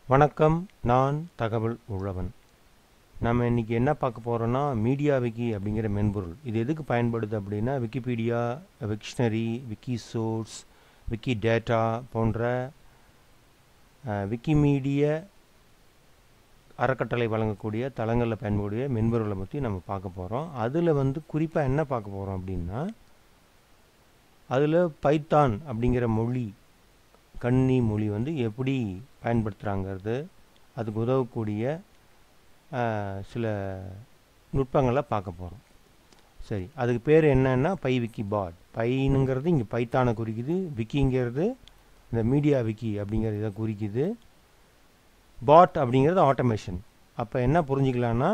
வணக்கம் நான் தகவல் உழவன் நம்ம இன்றைக்கி என்ன பார்க்க போகிறோன்னா மீடியா விக்கி அப்படிங்கிற மென்பொருள் இது எதுக்கு பயன்படுது அப்படின்னா Wikipedia Wiktionary Wikisource Wikidata போன்ற அஹ், விக்கிமீடிய அறக்கட்டளை வழங்கக்கூடிய தளங்களில் பயன்படக்கூடிய மென்பொருளை பற்றி நம்ம பார்க்க போகிறோம் அதில் வந்து குறிப்பாக என்ன பார்க்க போகிறோம் அப்படின்னா அதில் பைத்தான் அப்படிங்கிற மொழி கண்ணி மொழி வந்து எப்படி பயன்படுத்துகிறாங்கிறது அதுக்கு உதவக்கூடிய ஆஹ், சில நுட்பங்களை பார்க்க போகிறோம் சரி அதுக்கு பேர் என்னன்னா பை விக்கி பாட் பைனுங்கிறது இங்கே பைத்தானை குறிக்குது விக்கிங்கிறது இந்த மீடியா விக்கி அப்படிங்கிறது இதை குறிக்குது பாட் அப்படிங்கிறது ஆட்டோமேஷன் அப்போ என்ன புரிஞ்சுக்கலான்னா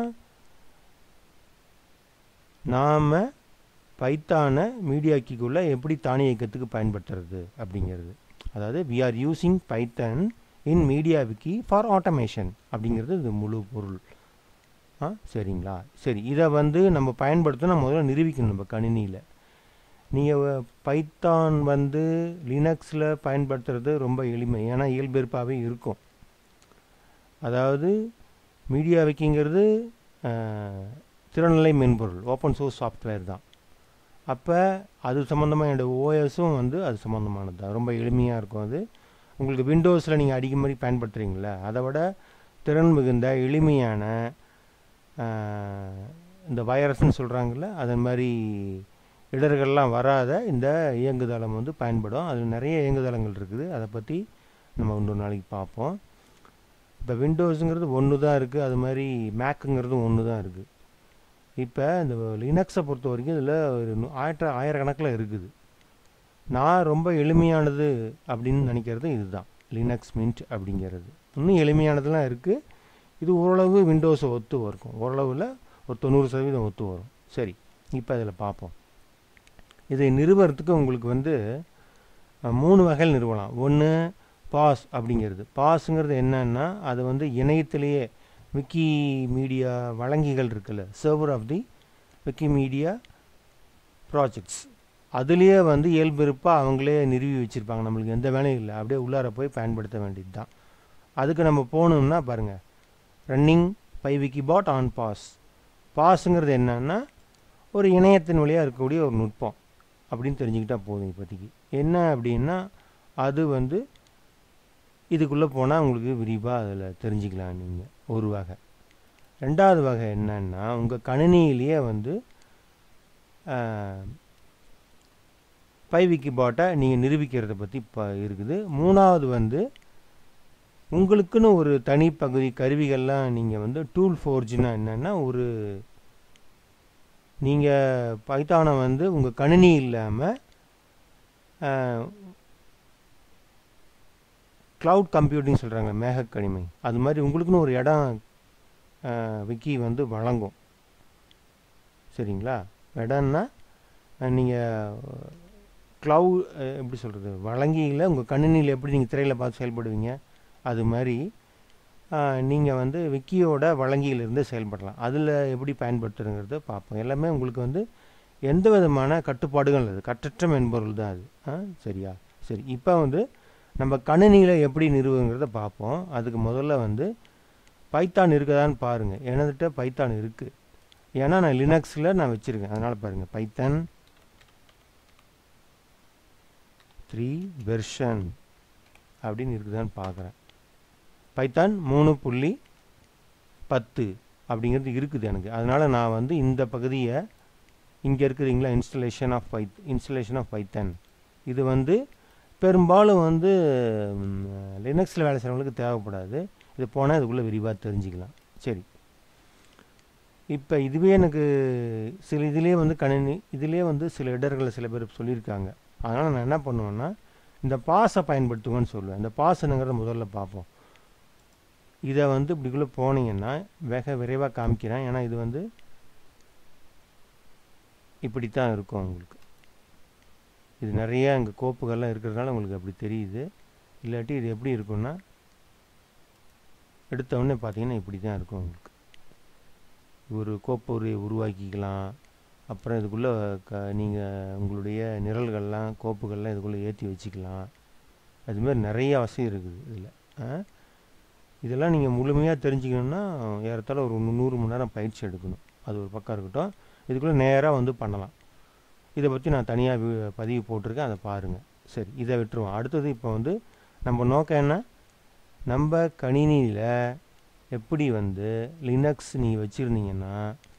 நாம் பைத்தானை மீடியா கீக்குள்ளே எப்படி தானியக்கத்துக்கு பயன்படுத்துறது அப்படிங்கிறது அதாவது we are using Python in MediaWiki for automation அப்படிங்கிறது இது முழு பொருள் ஆ சரிங்களா சரி இதை வந்து நம்ம பயன்படுத்தணும் முதல்ல நிரூபிக்கணும் நம்ம கணினியில் நீங்கள் பைத்தான் வந்து லினக்ஸில் பயன்படுத்துறது ரொம்ப எளிமை ஏன்னா இயல்பெருப்பாகவே இருக்கும் அதாவது மீடியா விக்கிங்கிறது அஹ், திறநிலை மென்பொருள் ஓப்பன் சோர்ஸ் சாஃப்ட்வேர் தான் அப்போ அது சம்மந்தமாக என்னோடய ஓஎஸும் வந்து அது சம்மந்தமானது தான் ரொம்ப எளிமையாக இருக்கும் அது உங்களுக்கு விண்டோஸில் நீங்கள் அடிக்க மாதிரி பயன்படுத்துகிறீங்களே அதை விட திறன் மிகுந்த எளிமையான ஆஹ், இந்த வைரஸ்னு சொல்கிறாங்கல்ல அதன் மாதிரி இடர்கள்லாம் வராத இந்த இயங்குதளம் வந்து பயன்படும் அதில் நிறைய இயங்குதளங்கள் இருக்குது அதை பற்றி நம்ம இன்னொரு நாளைக்கு பார்ப்போம் இப்போ விண்டோஸுங்கிறது ஒன்று தான் இருக்குது அது மாதிரி மேக்குங்கிறதும் ஒன்று தான் இருக்குது இப்போ இந்த லினக்ஸை பொறுத்த வரைக்கும் இதில் ஒரு நூ- ஆயிர ஆயிரக்கணக்கில் இருக்குது நான் ரொம்ப எளிமையானது அப்படின்னு நினைக்கிறது இதுதான் லினக்ஸ் மின்ட் அப்படிங்கிறது இன்னும் எளிமையானதுலாம் இருக்குது இது ஓரளவு விண்டோஸை ஒத்து இருக்கும் ஓரளவில் ஒரு தொண்ணூறு சதவீதம் ஒத்து வரும் சரி இப்போ அதில் பார்ப்போம் இதை நிறுவறதுக்கு உங்களுக்கு வந்து அஹ், மூணு வகையில் நிறுவலாம் ஒன்று பாஸ் அப்படிங்கிறது பாஸுங்கிறது என்னன்னா அது வந்து இணையத்திலேயே விக்கி மீடியா வழங்கிகள் இருக்குல்ல server of the Wikimedia projects அதுலேயே வந்து இயல்பிருப்பாக அவங்களே நிறுவி வச்சுருப்பாங்க நம்மளுக்கு எந்த வேலையும் இல்லை அப்படியே உள்ளார போய் பயன்படுத்த வேண்டியது தான் அதுக்கு நம்ம போகணும்னா பாருங்கள் running Pywikibot on பாஸ் பாஸுங்கிறது என்னன்னா ஒரு இணையத்தின் வழியாக இருக்கக்கூடிய ஒரு நுட்பம் அப்படின்னு தெரிஞ்சுக்கிட்டா போதும் இப்போதைக்கு என்ன அப்படின்னா அது வந்து இதுக்குள்ளே போனால் உங்களுக்கு விரிவாக அதில் தெரிஞ்சுக்கலாம் நீங்கள் ஒரு வகை ரெண்டாவது வகை என்னன்னா உங்கள் கணினியிலேயே வந்து பைவிக்கி பாட்டை நீங்கள் நிரூபிக்கிறத பற்றி இப்போ இருக்குது மூணாவது வந்து உங்களுக்குன்னு ஒரு தனி பகுதி கருவிகள்லாம் நீங்கள் வந்து டூல் ஃபோர்ஜுனா என்னென்னா ஒரு நீங்கள் பைத்தானை வந்து உங்கள் கணினி இல்லாமல் க்ளவுட் கம்ப்யூட்டிங் சொல்கிறாங்க மேகக்கணிமை அது மாதிரி உங்களுக்குன்னு ஒரு இடம் விக்கி வந்து வழங்கும் சரிங்களா இடம்னா நீங்கள் க்ளவு எப்படி சொல்கிறது வழங்கியில் உங்கள் கணினியில் எப்படி நீங்கள் திரையில் பார்த்து செயல்படுவீங்க அது மாதிரி நீங்கள் வந்து விக்கியோட வழங்கியிலிருந்து செயல்படலாம் அதில் எப்படி பயன்படுத்துறங்கிறத பார்ப்போம் எல்லாமே உங்களுக்கு வந்து எந்த விதமான கட்டுப்பாடுகள் இல்லை கட்டற்ற மென்பொருள் தான் அது ஆ சரியா சரி இப்போ வந்து நம்ம கணினியில் எப்படி நிறுவுங்கிறத பார்ப்போம் அதுக்கு முதல்ல வந்து பைத்தான் இருக்குதான்னு பாருங்கள் எனதுகிட்ட பைத்தான் இருக்குது ஏன்னா நான் லினக்ஸில் நான் வச்சுருக்கேன் அதனால் பாருங்கள் பைத்தன் த்ரீ வெர்ஷன் அப்படின்னு இருக்குதான்னு பார்க்குறேன் பைத்தான் மூணு புள்ளி பத்து அப்படிங்கிறது இருக்குது எனக்கு அதனால் நான் வந்து இந்த பகுதியை இங்கே இருக்குதுங்களா இன்ஸ்டலேஷன் ஆஃப் பைத் இன்ஸ்டலேஷன் ஆஃப் பைத்தன் இது வந்து பெரும்பாலும் வந்து லினக்ஸில் வேலை செய்கிறவங்களுக்கு தேவைப்படாது இது போனால் இதுக்குள்ளே விரிவாக தெரிஞ்சுக்கலாம் சரி இப்போ இதுவே எனக்கு சில இதுலேயே வந்து கணினி இதுலேயே வந்து சில இடர்களை சில பேர் சொல்லியிருக்காங்க அதனால் நான் என்ன பண்ணுவேன்னா இந்த பாஸை பயன்படுத்துவேன்னு சொல்லுவேன் இந்த பாஸ் என்னங்கிறத முதல்ல பார்ப்போம் இதை வந்து இப்படிக்குள்ளே போனீங்கன்னா வேக விரைவாக காமிக்கிறேன் ஏன்னா இது வந்து இப்படித்தான் இருக்கும் உங்களுக்கு இது நிறைய இங்கே கோப்புகள்லாம் இருக்கிறதுனால உங்களுக்கு அப்படி தெரியுது இல்லாட்டி இது எப்படி இருக்கும்னா எடுத்த உடனே பார்த்தீங்கன்னா இப்படி தான் இருக்கும் உங்களுக்கு ஒரு கோப்பு ஒரு உருவாக்கிக்கலாம் அப்புறம் இதுக்குள்ளே க நீங்கள் உங்களுடைய நிரல்கள்லாம் கோப்புகள்லாம் இதுக்குள்ளே ஏற்றி வச்சுக்கலாம் அதுமாரி நிறைய வசதி இருக்குது இதில் இதெல்லாம் நீங்கள் முழுமையாக தெரிஞ்சுக்கணுன்னா ஏறத்தாழ ஒரு நூறு மணி நேரம் பயிற்சி எடுக்கணும் அது ஒரு பக்கம் இருக்கட்டும் இதுக்குள்ளே நேராக வந்து பண்ணலாம் இதை பற்றி நான் தனியாக பதிவு போட்டிருக்கேன் அதை பாருங்கள் சரி இதை விட்டுருவோம் அடுத்தது இப்போ வந்து நம்ம நோக்கம் என்ன நம்ம கணினியில் எப்படி வந்து லினக்ஸ் நீங்கள் வச்சுருந்தீங்கன்னா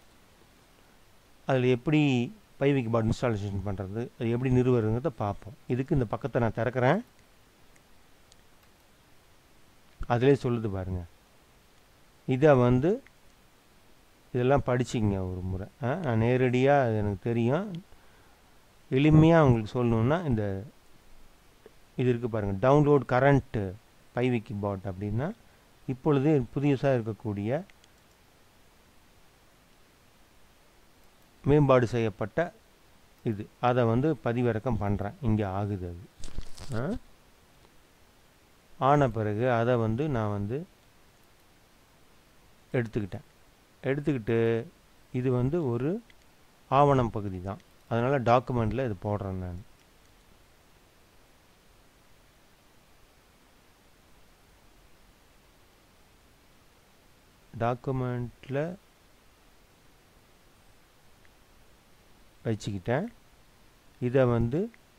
அதில் எப்படி பைவிக் பாட் இன்ஸ்டாலேஷன் பண்ணுறது அது எப்படி நிறுவுறதுங்கிறத பார்ப்போம் இதுக்கு இந்த பக்கத்தை நான் திறக்கிறேன் அதிலே சொல்லுது பாருங்கள் இதை வந்து இதெல்லாம் படிச்சிங்க ஒரு முறை ஆ, நான் நேரடியாக அது எனக்கு தெரியும் எளிமையாக உங்களுக்கு சொல்லணுன்னா இந்த இது இருக்குது பாருங்கள் டவுன்லோட் கரண்ட்டு பைவிக்கி பாட் அப்படின்னா இப்பொழுது புதியசாக இருக்கக்கூடிய மேம்பாடு செய்யப்பட்ட இது அதை வந்து பதிவிறக்கம் பண்ணுறேன் இங்கே ஆகுது அது ஆ? ஆன பிறகு அதை வந்து நான் வந்து எடுத்துக்கிட்டேன் எடுத்துக்கிட்டு இது வந்து ஒரு ஆவணம் பகுதி தான் அதனால் டாக்குமெண்ட்டில் இது போடுறேன் நான் டாக்குமெண்ட்டில் வச்சுக்கிட்டேன் இதை வந்து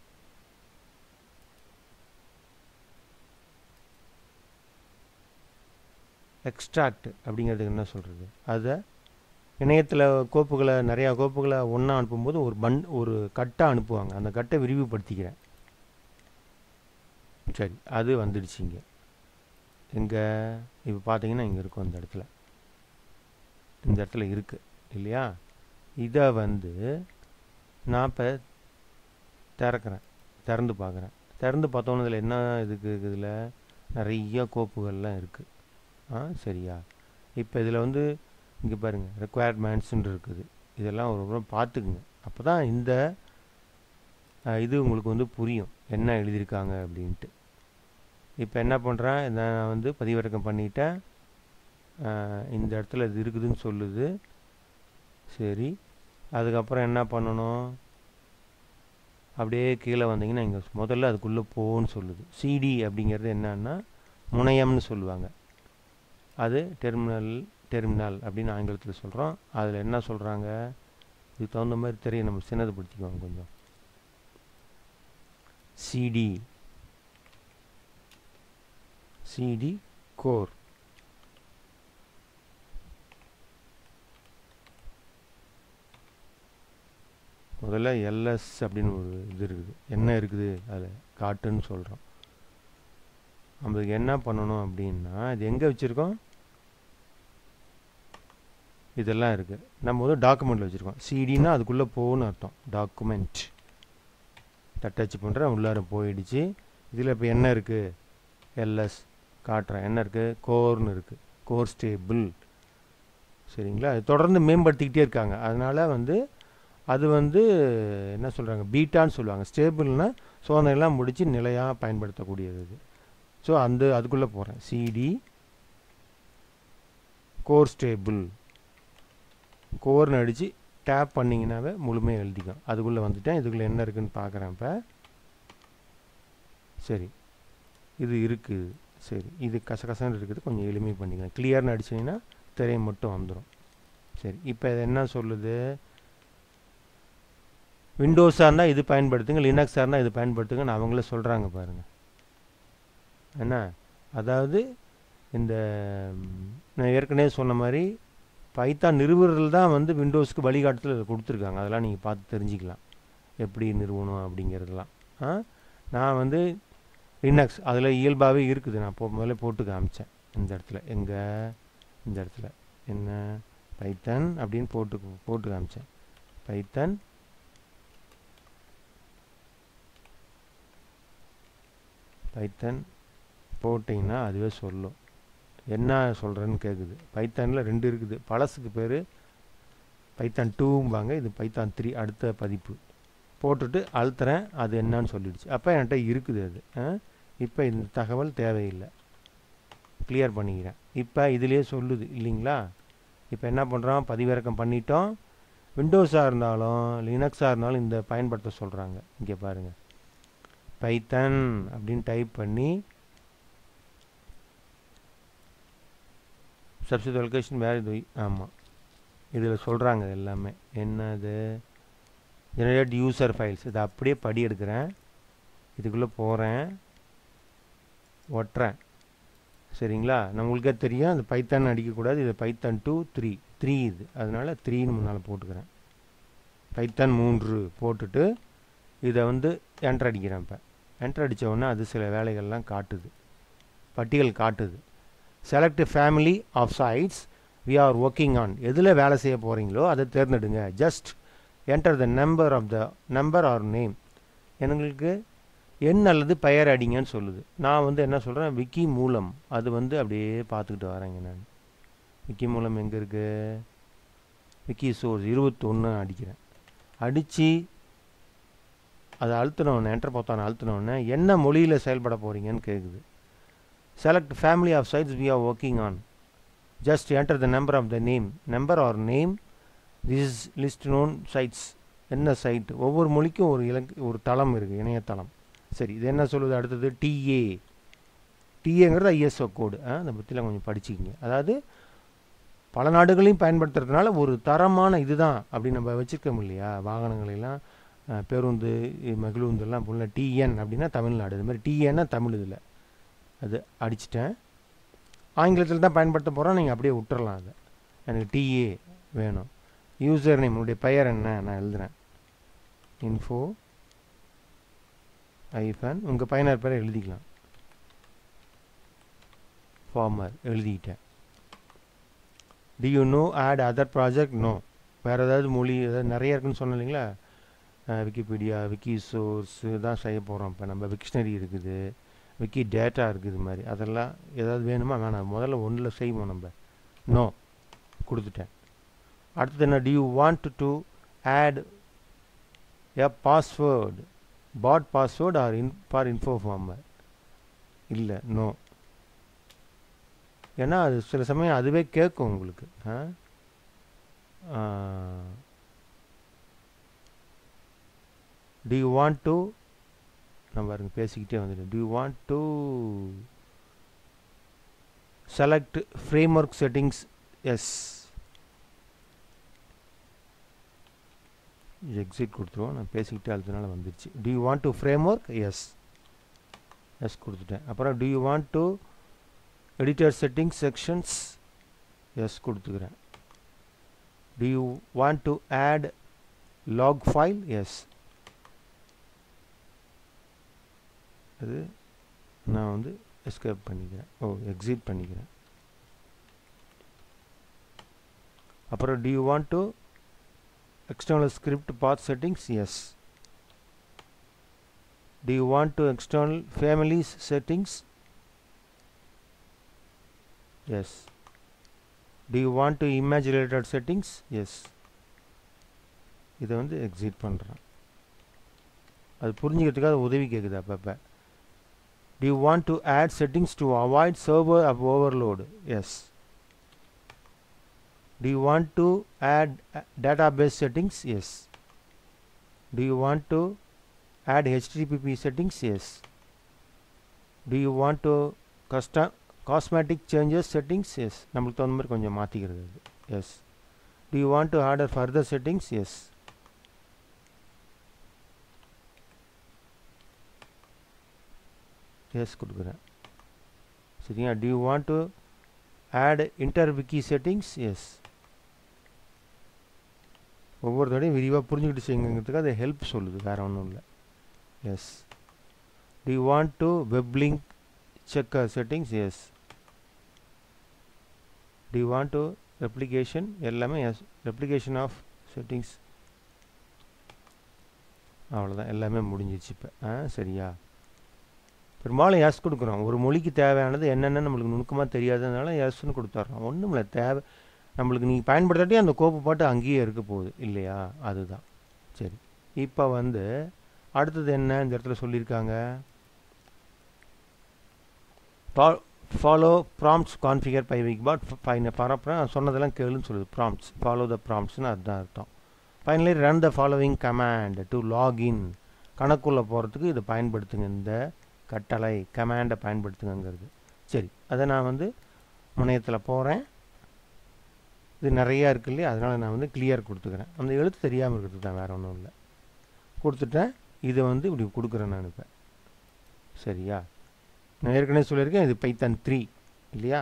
எக்ஸ்ட்ராக்ட் அப்படிங்கிறதுக்கு என்ன சொல்கிறது அதை இணையத்தில் கோப்புகளை நிறையா கோப்புகளை ஒன்றா அனுப்பும்போது ஒரு பண் ஒரு கட்டை அனுப்புவாங்க அந்த கட்டை விரிவுபடுத்திக்கிறேன் சரி அது வந்துடுச்சு இங்கே எங்கே இப்போ பார்த்தீங்கன்னா இங்கே இருக்கும் இந்த இடத்துல இந்த இடத்துல இருக்குது இல்லையா இதை வந்து நான் இப்போ திறக்கிறேன் திறந்து பார்க்குறேன் திறந்து பார்த்தோன்னே இதில் என்ன இதுக்கு இதில் நிறைய கோப்புகள்லாம் இருக்குது ஆ சரியா இப்போ இதில் வந்து இங்கே பாருங்கள் ரெக்குவயர்மெண்ட்ஸுன்னு இருக்குது இதெல்லாம் ஒரு முறை பார்த்துக்குங்க அப்போ தான் இந்த அஹ், இது உங்களுக்கு வந்து புரியும் என்ன எழுதியிருக்காங்க அப்படின்ட்டு இப்போ என்ன பண்ணுறேன் நான் வந்து பதிவிறக்கம் பண்ணிட்டேன் அஹ், இந்த இடத்துல இது இருக்குதுன்னு சொல்லுது சரி அதுக்கப்புறம் என்ன பண்ணணும் அப்படியே கீழே வந்தீங்கன்னா இங்கே முதல்ல அதுக்குள்ளே போன்னு சொல்லுது சிடி அப்படிங்கிறது என்னன்னா முனையம்னு சொல்லுவாங்க அது டெர்மினல் டெர்மினல் அப்படின்னு ஆங்கிலத்தில் சொல்கிறோம் அதில் என்ன சொல்கிறாங்க இதுக்கு தகுந்த மாதிரி தெரியும் நம்ம சின்னதுபடுத்திக்குவோம் கொஞ்சம் சிடி சிடி கோர் முதல்ல எல்எஸ் அப்படின்னு ஒரு இது இருக்குது என்ன இருக்குது அதில் காட்டுன்னு சொல்கிறோம் நம்மளுக்கு என்ன பண்ணணும் அப்படின்னா இது எங்கே வச்சுருக்கோம் இதெல்லாம் இருக்குது நம்ம வந்து டாக்குமெண்ட்டில் வச்சுருக்கோம் சிடினா அதுக்குள்ளே போகணும்னு அர்த்தம் டாக்குமெண்ட் டச் பண்ணுறேன் உள்ளார போயிடுச்சு இதில் இப்போ என்ன இருக்குது எல்எஸ் காட்டுறேன் என்ன இருக்குது கோர்னு இருக்குது கோர் ஸ்டேபிள் சரிங்களா அது தொடர்ந்து மேம்படுத்திக்கிட்டே இருக்காங்க அதனால் வந்து அது வந்து என்ன சொல்கிறாங்க பீட்டான்னு சொல்லுவாங்க ஸ்டேபிள்னா சோதனையெல்லாம் முடித்து நிலையாக பயன்படுத்தக்கூடியது இது ஸோ அந்த அதுக்குள்ளே போகிறேன் சிடி கோர் ஸ்டேபிள் கோர்னு அடித்து டேப் பண்ணிங்கனாவே முழுமையாக எழுதிக்கும் அதுக்குள்ளே வந்துட்டேன் இதுக்குள்ளே என்ன இருக்குன்னு பார்க்குறேன் இப்போ சரி இது இருக்குது சரி இது கசகசன்னு இருக்குது கொஞ்சம் எளிமை பண்ணிக்கலாம் கிளியர்னு அடிச்சிங்கன்னா திரை மட்டும் வந்துடும் சரி இப்போ இது என்ன சொல்லுது விண்டோஸாக இருந்தால் இது பயன்படுத்துங்க லினக்ஸாக இருந்தால் இது பயன்படுத்துங்கன்னு அவங்களே சொல்கிறாங்க பாருங்கள் என்ன அதாவது இந்த ம், நான் ஏற்கனவே சொன்ன மாதிரி பைத்தான் நிறுவுறதில் தான் வந்து விண்டோஸ்க்கு வழிகாட்டுதல் இதை கொடுத்துருக்காங்க அதெல்லாம் நீங்கள் பார்த்து தெரிஞ்சுக்கலாம் எப்படி நிறுவனம் அப்படிங்கிறதெல்லாம் ஆ நான் வந்து லினக்ஸ் அதில் இயல்பாகவே இருக்குது நான் போ முதல்ல போட்டு காமிச்சேன் இந்த இடத்துல எங்கே இந்த இடத்துல என்ன பைத்தன் அப்படின்னு போட்டு போட்டு காமிச்சேன் பைத்தன் பைத்தன் போட்டிங்கன்னா அதுவே சொல்லும் என்ன சொல்கிறேன்னு கேட்குது பைத்தானில் ரெண்டு இருக்குது பழசுக்கு பேர் பைத்தான் டூம்பாங்க இது பைத்தான் த்ரீ அடுத்த பதிப்பு போட்டுட்டு அழுத்துறேன் அது என்னன்னு சொல்லிடுச்சு அப்போ என்கிட்ட இருக்குது அது இப்போ இந்த தகவல் தேவையில்லை கிளியர் பண்ணிக்கிறேன் இப்போ இதுலேயே சொல்லுது இல்லைங்களா இப்போ என்ன பண்ணுறோம் பதிவிறக்கம் பண்ணிட்டோம் விண்டோஸாக இருந்தாலும் லினக்ஸாக இருந்தாலும் இந்த பயன்படுத்த சொல்கிறாங்க இங்கே பாருங்கள் பைத்தன் அப்படின்னு டைப் பண்ணி சப்ஸ்டியூட் லொக்கேஷன் வேறு இது ஆமாம் இதில் சொல்கிறாங்க எல்லாமே என்னது ஜெனரேட் யூசர் ஃபைல்ஸ் இதை அப்படியே படி எடுக்கிறேன் இதுக்குள்ளே போகிறேன் ஒட்டுறேன் சரிங்களா நம்மளுக்கே தெரியும் அந்த பைத்தான் அடிக்கக்கூடாது இது பைத்தான் டூ த்ரீ த்ரீ இது அதனால் த்ரீன்னு முன்னால் போட்டுக்கிறேன் பைத்தான் மூன்று போட்டுட்டு இதை வந்து என்டர் அடிக்கிறேன் இப்போ என்டர் அடித்த உடனே அது சில வேலைகள்லாம் காட்டுது பட்டியல் காட்டுது select family of sites we are working on எதில் வேலை செய்ய போகிறீங்களோ அதை தேர்ந்தெடுங்க just enter the number of the number or name எங்களுக்கு எண் அல்லது பெயர் அடிங்கன்னு சொல்லுது நான் வந்து என்ன சொல்கிறேன் விக்கி மூலம் அது வந்து அப்படியே பார்த்துக்கிட்டு வரேங்க நான் விக்கி மூலம் எங்கே இருக்குது விக்கி சோர்ஸ் இருபத்தொன்று அடிக்கிறேன் அடித்து அதை அழுத்தினோடனே என்டர் பார்த்தான அழுத்தினோடனே என்ன மொழியில் செயல்பட போகிறீங்கன்னு கேட்குது select family of sites we are working on just enter the number of the name number or name this is list known sites என்ன சைட் ஒவ்வொரு மொழிக்கும் ஒரு இலக்கு ஒரு தளம் இருக்குது இணையதளம் சரி இது என்ன சொல்லுது அடுத்தது டிஏ டிஏங்கிறது ஐஎஸ்ஓ கோடு அதை பற்றிலாம் கொஞ்சம் படிச்சுக்கிங்க அதாவது பல நாடுகளையும் பயன்படுத்துறதுனால ஒரு தரமான இதுதான் அப்படி நம்ம வச்சுருக்கோம் இல்லையா வாகனங்களெல்லாம் பேருந்து மகிழுந்தெல்லாம் போல டிஎன் அப்படின்னா தமிழ்நாடு இது மாதிரி டிஎன்னா தமிழ் இதில் அது அடிச்சிட்டேன் ஆங்கிலத்தில் தான் பயன்படுத்த போகிறோம் நீங்கள் அப்படியே விட்டுறலாம் அதை எனக்கு டிஏ வேணும் யூசர் நேம் உங்களுடைய பெயர் என்ன நான் எழுதுகிறேன் இன்ஃபோ ஐஃபன் உங்கள் பயனர் பேரை எழுதிக்கலாம் ஃபார்மர் எழுதிக்கிட்டேன் do you no add other project no வேறு ஏதாவது மொழி ஏதாவது நிறைய இருக்குன்னு சொன்னோம் இல்லைங்களா விக்கிபீடியா விக்கி சோர்ஸ் தான் செய்ய போகிறோம் இப்போ நம்ம விக்ஷனரி இருக்குது விக்கி டேட்டா இருக்குது இது மாதிரி அதெல்லாம் ஏதாவது வேணுமா வேணாம் முதல்ல ஒன்றில் செய்வோம் நம்ம நோ கொடுத்துட்டேன் அடுத்தது என்ன do you want to add a password bot password or in for info farmer இல்லை நோ ஏன்னா அது சில சமயம் அதுவே கேட்கும் உங்களுக்கு டி யூ வாண்ட் டு நம்ம பாருங்க பேசிக்கிட்டே வந்துட்டு do you want to select framework settings yes exit கொடுத்துருவோம் நான் பேசிக்கிட்டே அதனால வந்துருச்சு do you want to framework yes yes கொடுத்துட்டேன் அப்புறம் do you want to editor settings sections yes கொடுத்துக்கிறேன் do you want to add log file yes அது நான் வந்து எஸ்கேப் பண்ணிக்கிறேன் ஓ எக்ஸிட் பண்ணிக்கிறேன் அப்புறம் do you want to external script path settings yes do you want to external families settings yes do you want to image related settings yes இதை வந்து exit பண்ணுறேன் அது புரிஞ்சுக்கிறதுக்காக உதவி கேட்குது அப்பப்போ do you want to add settings to avoid server of overload yes do you want to add uh, database settings yes do you want to add http settings yes do you want to custom cosmetic changes settings yes நம்மளுக்கு தகுந்த மாதிரி கொஞ்சம் மாற்றிக்கிறது அது yes do you want to order further settings yes yes கொடுக்குறேன் சரியா do you want to add interwiki settings yes ஒவ்வொரு தடையும் விரிவாக புரிஞ்சுக்கிட்டு செய்யுங்கிறதுக்கு அது ஹெல்ப் சொல்லுது வேறு ஒன்றும் இல்லை yes do you want to web link check settings yes do you want to replication எல்லாமே எஸ் ரெப்ளிகேஷன் ஆஃப் செட்டிங்ஸ் அவ்வளோதான் எல்லாமே முடிஞ்சிச்சு இப்போ ஆ சரியா பெரும்பாலும் எஸ் கொடுக்குறோம் ஒரு மொழிக்கு தேவையானது என்னென்னு நம்மளுக்கு நுணுக்கமாக தெரியாததுனால எஸ்ன்னு கொடுத்துட்றோம் ஒன்றும் இல்லை தேவை நம்மளுக்கு நீங்கள் பயன்படுத்தாட்டி அந்த கோப்பு பாட்டு அங்கேயே இருக்க போகுது இல்லையா அதுதான் சரி இப்போ வந்து அடுத்தது என்ன இந்த இடத்துல சொல்லியிருக்காங்க follow prompts configure Pywikibot fine பரப்புறம் சொன்னதெல்லாம் கேளுன்னு சொல்லுது ப்ராம்ப்ட்ஸ் ஃபாலோ த ப்ராம்ப்ட்ஸ்னு அதுதான் அர்த்தம் finally run the following command to login கணக்குள்ளே போகிறதுக்கு இதை பயன்படுத்துங்க இந்த கட்டளை கமாண்டை பயன்படுத்துங்கங்கிறது சரி அதை நான் வந்து முனையத்தில் போகிறேன் இது நிறையா இருக்கு இல்லையா அதனால் நான் வந்து கிளியர் கொடுத்துக்கிறேன் அந்த எழுத்து தெரியாமல் இருக்கிறது தான் வேறு ஒன்றும் இல்லை கொடுத்துட்டேன் இதை வந்து இப்படி கொடுக்குறேன் நான் இப்போ சரியா நான் ஏற்கனவே சொல்லியிருக்கேன் இது பைத்தான் த்ரீ இல்லையா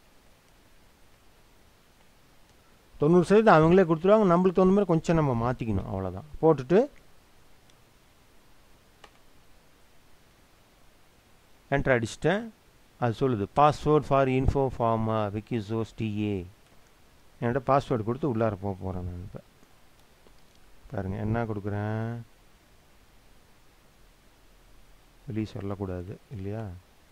தொண்ணூறு சதவீதம் அவங்களே கொடுத்துருவாங்க நம்மளுக்கு தகுந்த மாதிரி கொஞ்சம் நம்ம மாற்றிக்கணும் அவ்வளோதான் போட்டுட்டு என்ட்ரு அடிச்சிட்டேன் அது சொல்லுது password for info farmer Wikisource TA என்கிட்ட பாஸ்வேர்டு கொடுத்து உள்ளார போக போகிறேன் நான் இப்போ பாருங்கள் என்ன கொடுக்குறேன் வெளியே சொல்லக்கூடாது இல்லையா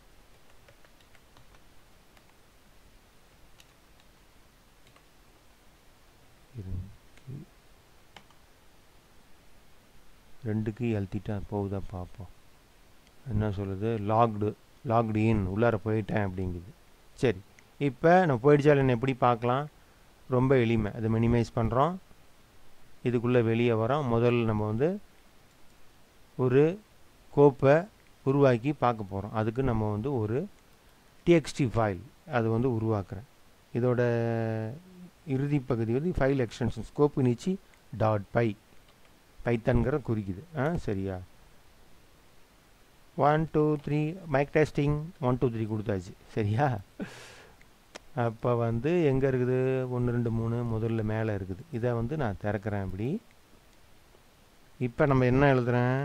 ரெண்டுக்கு அழுத்திட்டா போகுதா பார்ப்போம் என்ன சொல்லுது லாக்டு லாக்டு இன் உள்ளார போயிட்டேன் அப்படிங்குது சரி இப்போ நம்ம போயிடுச்சாலும் என்ன எப்படி பார்க்கலாம் ரொம்ப எளிமை அதை மினிமைஸ் பண்ணுறோம் இதுக்குள்ளே வெளியே வரோம் முதல் நம்ம வந்து ஒரு கோப்பை உருவாக்கி பார்க்க போகிறோம் அதுக்கு நம்ம வந்து ஒரு டிஎக்ஸ்டி ஃபைல் அது வந்து உருவாக்குறேன் இதோட இறுதி பகுதி வந்து ஃபைல் எக்ஸ்டென்ஷன் ஸ்கோப்பு நீச்சி டாட் பை பைத்தன்கிற குறிக்குது ஆ சரியா one two three mic testing one two three கொடுத்தாச்சு சரியா அப்போ வந்து எங்கே இருக்குது ஒன்று ரெண்டு மூணு முதல்ல மேலே இருக்குது இதை வந்து நான் திறக்கிறேன் இப்படி இப்போ நம்ம என்ன எழுதுகிறேன்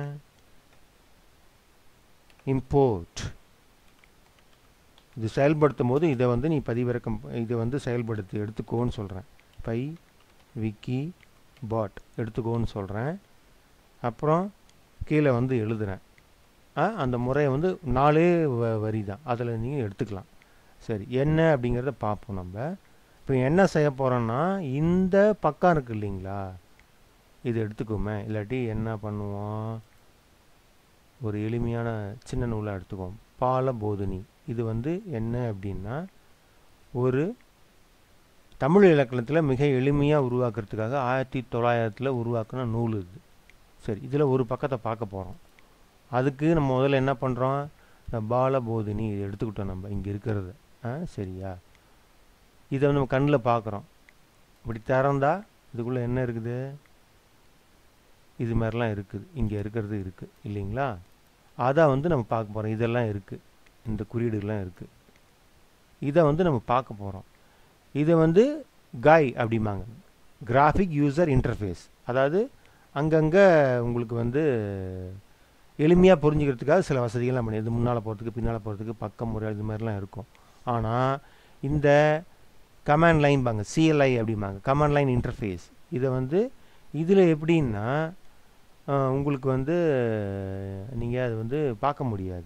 இம்போர்ட் இது செயல்படுத்தும் போது இதை வந்து நீ பதிவிறக்கம் இதை வந்து செயல்படுத்தி எடுத்துக்கோன்னு சொல்கிறேன் பை விக்கி பாட் எடுத்துக்கோன்னு சொல்கிறேன் அப்புறம் கீழே வந்து எழுதுகிறேன் அந்த முறையை வந்து நாலே வ வரி தான் அதில் நீங்கள் எடுத்துக்கலாம் சரி என்ன அப்படிங்கிறத பார்ப்போம் நம்ம இப்போ என்ன செய்ய போகிறோன்னா இந்த பக்கம் இருக்குது இல்லைங்களா இது எடுத்துக்கோமே இல்லாட்டி என்ன பண்ணுவோம் ஒரு எளிமையான சின்ன நூலாக எடுத்துக்குவோம் பால போதினி இது வந்து என்ன அப்படின்னா ஒரு தமிழ் இலக்கணத்தில் மிக எளிமையாக உருவாக்குறதுக்காக ஆயிரத்தி தொள்ளாயிரத்தில் உருவாக்கின நூல் இது சரி இதில் ஒரு பக்கத்தை பார்க்க போகிறோம் அதுக்கு நம்ம முதல்ல என்ன பண்ணுறோம் இந்த பாலபோதினி இதை எடுத்துக்கிட்டோம் நம்ம இங்கே இருக்கிறது ஆ சரியா இதை வந்து நம்ம கண்ணில் பார்க்குறோம் இப்படி திறந்தா இதுக்குள்ளே என்ன இருக்குது இது மாதிரிலாம் இருக்குது இங்கே இருக்கிறது இருக்குது இல்லைங்களா அதை வந்து நம்ம பார்க்க போகிறோம் இதெல்லாம் இருக்குது இந்த குறியீடுகள்லாம் இருக்குது இதை வந்து நம்ம பார்க்க போகிறோம் இதை வந்து காய் அப்படிம்பாங்க கிராஃபிக் யூசர் இன்டர்ஃபேஸ் அதாவது அங்கங்கே உங்களுக்கு வந்து எளிமையாக புரிஞ்சுக்கிறதுக்காக சில வசதிகள்லாம் பண்ணி இது முன்னால் போகிறதுக்கு பின்னால் போகிறதுக்கு பக்கம் முறை இது மாதிரிலாம் இருக்கும் ஆனால் இந்த கமாண்ட் லைன் பாங்க சிஎல்ஐ அப்படிம்பாங்க கமாண்ட் லைன் இன்டர்ஃபேஸ் இதை வந்து இதில் எப்படின்னா உங்களுக்கு வந்து நீங்கள் அது வந்து பார்க்க முடியாது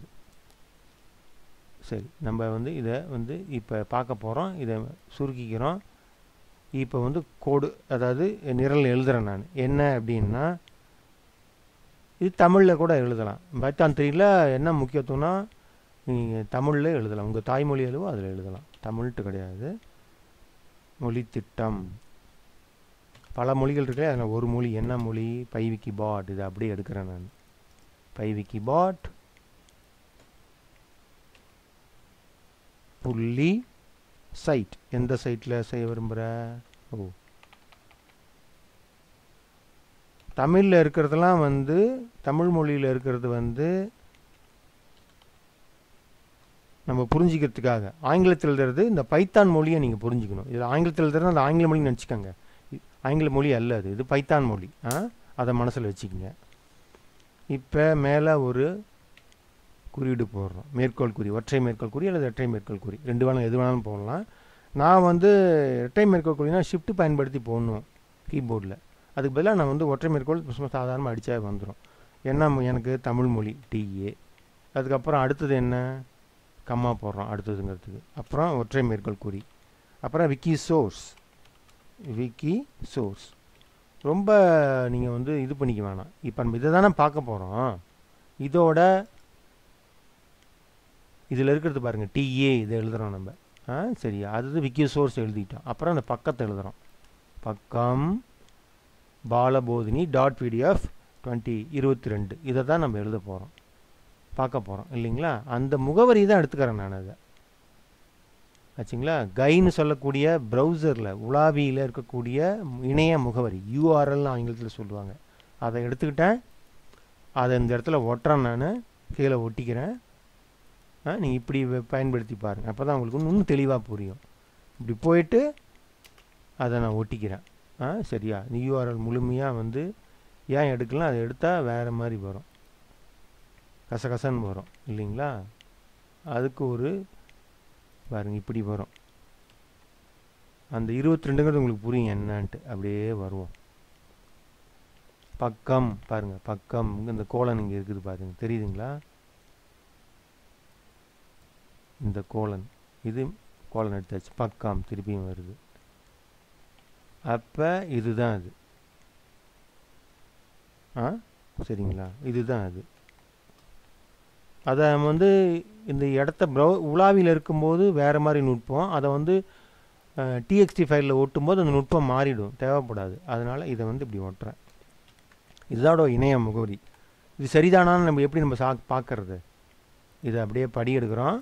சரி நம்ம வந்து இதை வந்து இப்போ பார்க்க போகிறோம் இதை சுருக்கிக்கிறோம் இப்போ வந்து கோடு அதாவது நிரல் எழுதுகிறேன் நான் என்ன அப்படின்னா இது தமிழில் கூட எழுதலாம் பைத்தான் த்ரீயில் என்ன முக்கியத்துவம்னா நீங்கள் தமிழில் எழுதலாம் உங்கள் தாய்மொழி எழுவோ அதில் எழுதலாம் தமிழ்ட்டு கிடையாது மொழி திட்டம் பல மொழிகள் இருக்குல்ல அதில் ஒரு மொழி என்ன மொழி பைவிக்கி பாட் இது அப்படியே எடுக்கிறேன் நான் பைவிக்கி பாட் புள்ளி சைட் எந்த சைட்டில் செய்ய விரும்புகிற ஓ தமிழில் இருக்கிறதெல்லாம் வந்து தமிழ் மொழியில் இருக்கிறது வந்து நம்ம புரிஞ்சிக்கிறதுக்காக ஆங்கிலத்தில் எழுதுறது இந்த பைத்தான் மொழியை நீங்கள் புரிஞ்சுக்கணும் இதில் ஆங்கிலத்தில் எழுதுறது அந்த ஆங்கில மொழி நினச்சிக்கோங்க ஆங்கில மொழி அல்ல அது இது பைத்தான் மொழி ஆ அதை மனசில் வச்சுக்கோங்க இப்போ மேலே ஒரு குறியீடு போடுறோம் மேற்கோள் குறி ஒற்றை மேற்கோள் குறி அல்லது இரட்டை மேற்கோள் குறி ரெண்டு வேணாலும் எது வேணாலும் போடலாம் நான் வந்து இரட்டை மேற்கோள் குறினா ஷிஃப்ட் பயன்படுத்தி போடணும் கீபோர்டில் அதுக்கு பதிலாக நான் வந்து ஒற்றை மேற்கோள் சும்மா சாதாரணமாக அடித்தா வந்துடும் என்ன எனக்கு தமிழ் மொழி டிஏ அதுக்கப்புறம் அடுத்தது என்ன கம்மா போடுறோம் அடுத்ததுங்கிறதுக்கு அப்புறம் ஒற்றை மேற்கோள் குறி அப்புறம் விக்கி சோர்ஸ் விக்கி சோர்ஸ் ரொம்ப நீங்கள் வந்து இது பண்ணிக்க வேணாம் இப்போ நம்ம இதை தானே பார்க்க போகிறோம் இதோட இதில் இருக்கிறது பாருங்கள் டிஏ இதை எழுதுகிறோம் நம்ம ஆ சரியா அது விக்கி சோர்ஸ் எழுதிட்டோம் அப்புறம் அந்த பக்கத்தை எழுதுகிறோம் பக்கம் பாலபோதினி டாட் பிடிஎஃப் டுவெண்ட்டி இருபத்தி ரெண்டு இதை தான் நம்ம எழுத போகிறோம் பார்க்க போகிறோம் இல்லைங்களா அந்த முகவரி தான் எடுத்துக்கிறேன் நான் அதை ஆச்சுங்களா கைன்னு சொல்லக்கூடிய ப்ரௌசரில் உலாவியில் இருக்கக்கூடிய இணைய முகவரி யூஆர்எல்னு ஆங்கிலத்தில் சொல்லுவாங்க அதை எடுத்துக்கிட்டேன் அதை இந்த இடத்துல ஒட்டுறேன் நான் கீழே ஒட்டிக்கிறேன் நீங்கள் இப்படி வ- பயன்படுத்தி பாருங்கள் அப்போ தான் உங்களுக்கு இன்னும் தெளிவாக புரியும் இப்படி போயிட்டு அதை நான் ஒட்டிக்கிறேன் ஆ சரியா இந்த யூஆர்எல் முழுமையாக வந்து ஏன் எடுக்கலாம் அதை எடுத்தால் வேறு மாதிரி வரும் கசகசன்னு வரும் இல்லைங்களா அதுக்கு ஒரு பாருங்க இப்படி வரும் அந்த இருபத்தி ரெண்டுங்கிறது உங்களுக்கு புரியும் என்னன்ட்டு அப்படியே வருவோம் பக்கம் பாருங்க பக்கம் இங்க இந்த கோலன் இங்கே இருக்குது பாருங்க தெரியுதுங்களா இந்த கோலன் இது கோலன் எடுத்தாச்சு பக்கம் திருப்பியும் வருது அப்போ இதுதான் அது ஆ சரிங்களா இதுதான் அது அதை நம்ம வந்து இந்த இடத்த ப்ரௌ உலாவியில் இருக்கும்போது வேறு மாதிரி நுட்பம் அதை வந்து டிஎக்ஸ்டி ஃபைலில் ஒட்டும்போது அந்த நுட்பம் மாறிடும் தேவைப்படாது அதனால் இதை வந்து இப்படி ஒட்டுறேன் இதோட இணைய முகவரி இது சரிதானான்னு நம்ம எப்படி நம்ம சா பார்க்கறது இதை அப்படியே படி எடுக்கிறோம்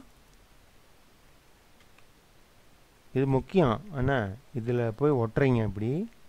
இது முக்கியம் என்ன இதில் போய் ஒட்டுறீங்க இப்படி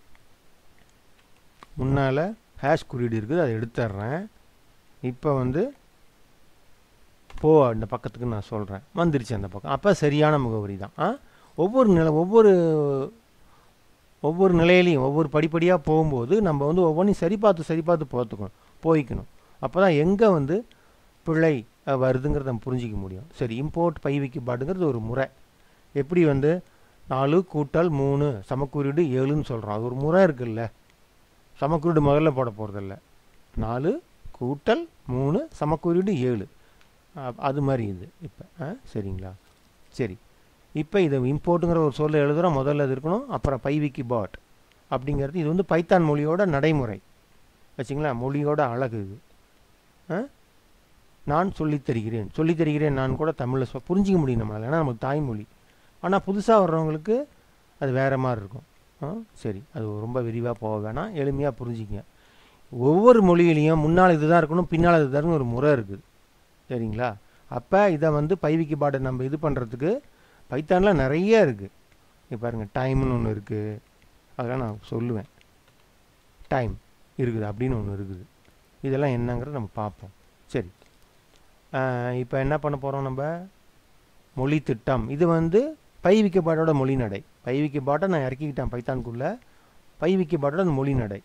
முன்னால் ஹேஷ் குறியீடு இருக்குது அதை எடுத்துட்றேன் இப்போ வந்து போ அந்த பக்கத்துக்கு நான் சொல்கிறேன் வந்துருச்சு அந்த பக்கம் அப்போ சரியான முகவரி தான் ஆ ஒவ்வொரு நிலை ஒவ்வொரு ஒவ்வொரு நிலையிலையும் ஒவ்வொரு படிப்படியாக போகும்போது நம்ம வந்து ஒவ்வொன்றையும் சரி பார்த்து சரி பார்த்து போத்துக்கணும் போய்க்கணும் அப்போ தான் எங்கே வந்து பிழை அஹ், வருதுங்கிறத நம்ம புரிஞ்சிக்க முடியும் சரி இம்போர்ட் பைவிக்கு பாட்டுங்கிறது ஒரு முறை எப்படி வந்து நாலு கூட்டல் மூணு சமக்குறியீடு ஏழுன்னு சொல்கிறோம் அது ஒரு முறை இருக்குல்ல சமக்குறியீடு முதல்ல போட போகிறதில்ல நாலு கூட்டல் மூணு சமக்குறியீடு ஏழு அ- அது மாதிரி இது இப்போ ஆ சரிங்களா சரி இப்போ இதை இம்போர்ட்டுங்கிற ஒரு சொல்ல எழுதுகிறோம் முதல்ல இது இருக்கணும் அப்புறம் பைவிக்கி பாட் அப்படிங்கிறது இது வந்து பைத்தான் மொழியோட நடைமுறை வச்சுங்களா மொழியோட அழகு இது ஆ நான் சொல்லித் தருகிறேன் சொல்லித் தருகிறேன் நான் கூட தமிழில் சொ புரிஞ்சிக்க முடியும் நம்மளால் ஏன்னா நமக்கு தாய்மொழி ஆனால் புதுசாக வர்றவங்களுக்கு அது வேறு மாதிரி இருக்கும் ஆ சரி அது ரொம்ப விரிவாக போக வேணாம் எளிமையாக புரிஞ்சிக்கங்க ஒவ்வொரு மொழியிலையும் முன்னால் இதுதான் இருக்கணும் பின்னால் இதுதான் இருக்கணும் ஒரு முறை இருக்குது சரிங்களா அப்போ இதை வந்து பைவிக்கு பாட்டை நம்ம இது பண்ணுறதுக்கு பைத்தானில் நிறைய இருக்குது இப்போ பாருங்கள் டைம்னு ஒன்று இருக்குது அதெல்லாம் நான் சொல்லுவேன் டைம் இருக்குது அப்படின்னு ஒன்று இருக்குது இதெல்லாம் என்னங்கிறத நம்ம பார்ப்போம் சரி இப்போ என்ன பண்ண போகிறோம் நம்ம மொழி திட்டம் இது வந்து பைவிக்க பாட்டோட மொழி நடை பைவிக்க பாட்டை நான் இறக்கிக்கிட்டேன் பைத்தானுக்குள்ளே பைவிக்க பாட்டோட அந்த மொழி நடை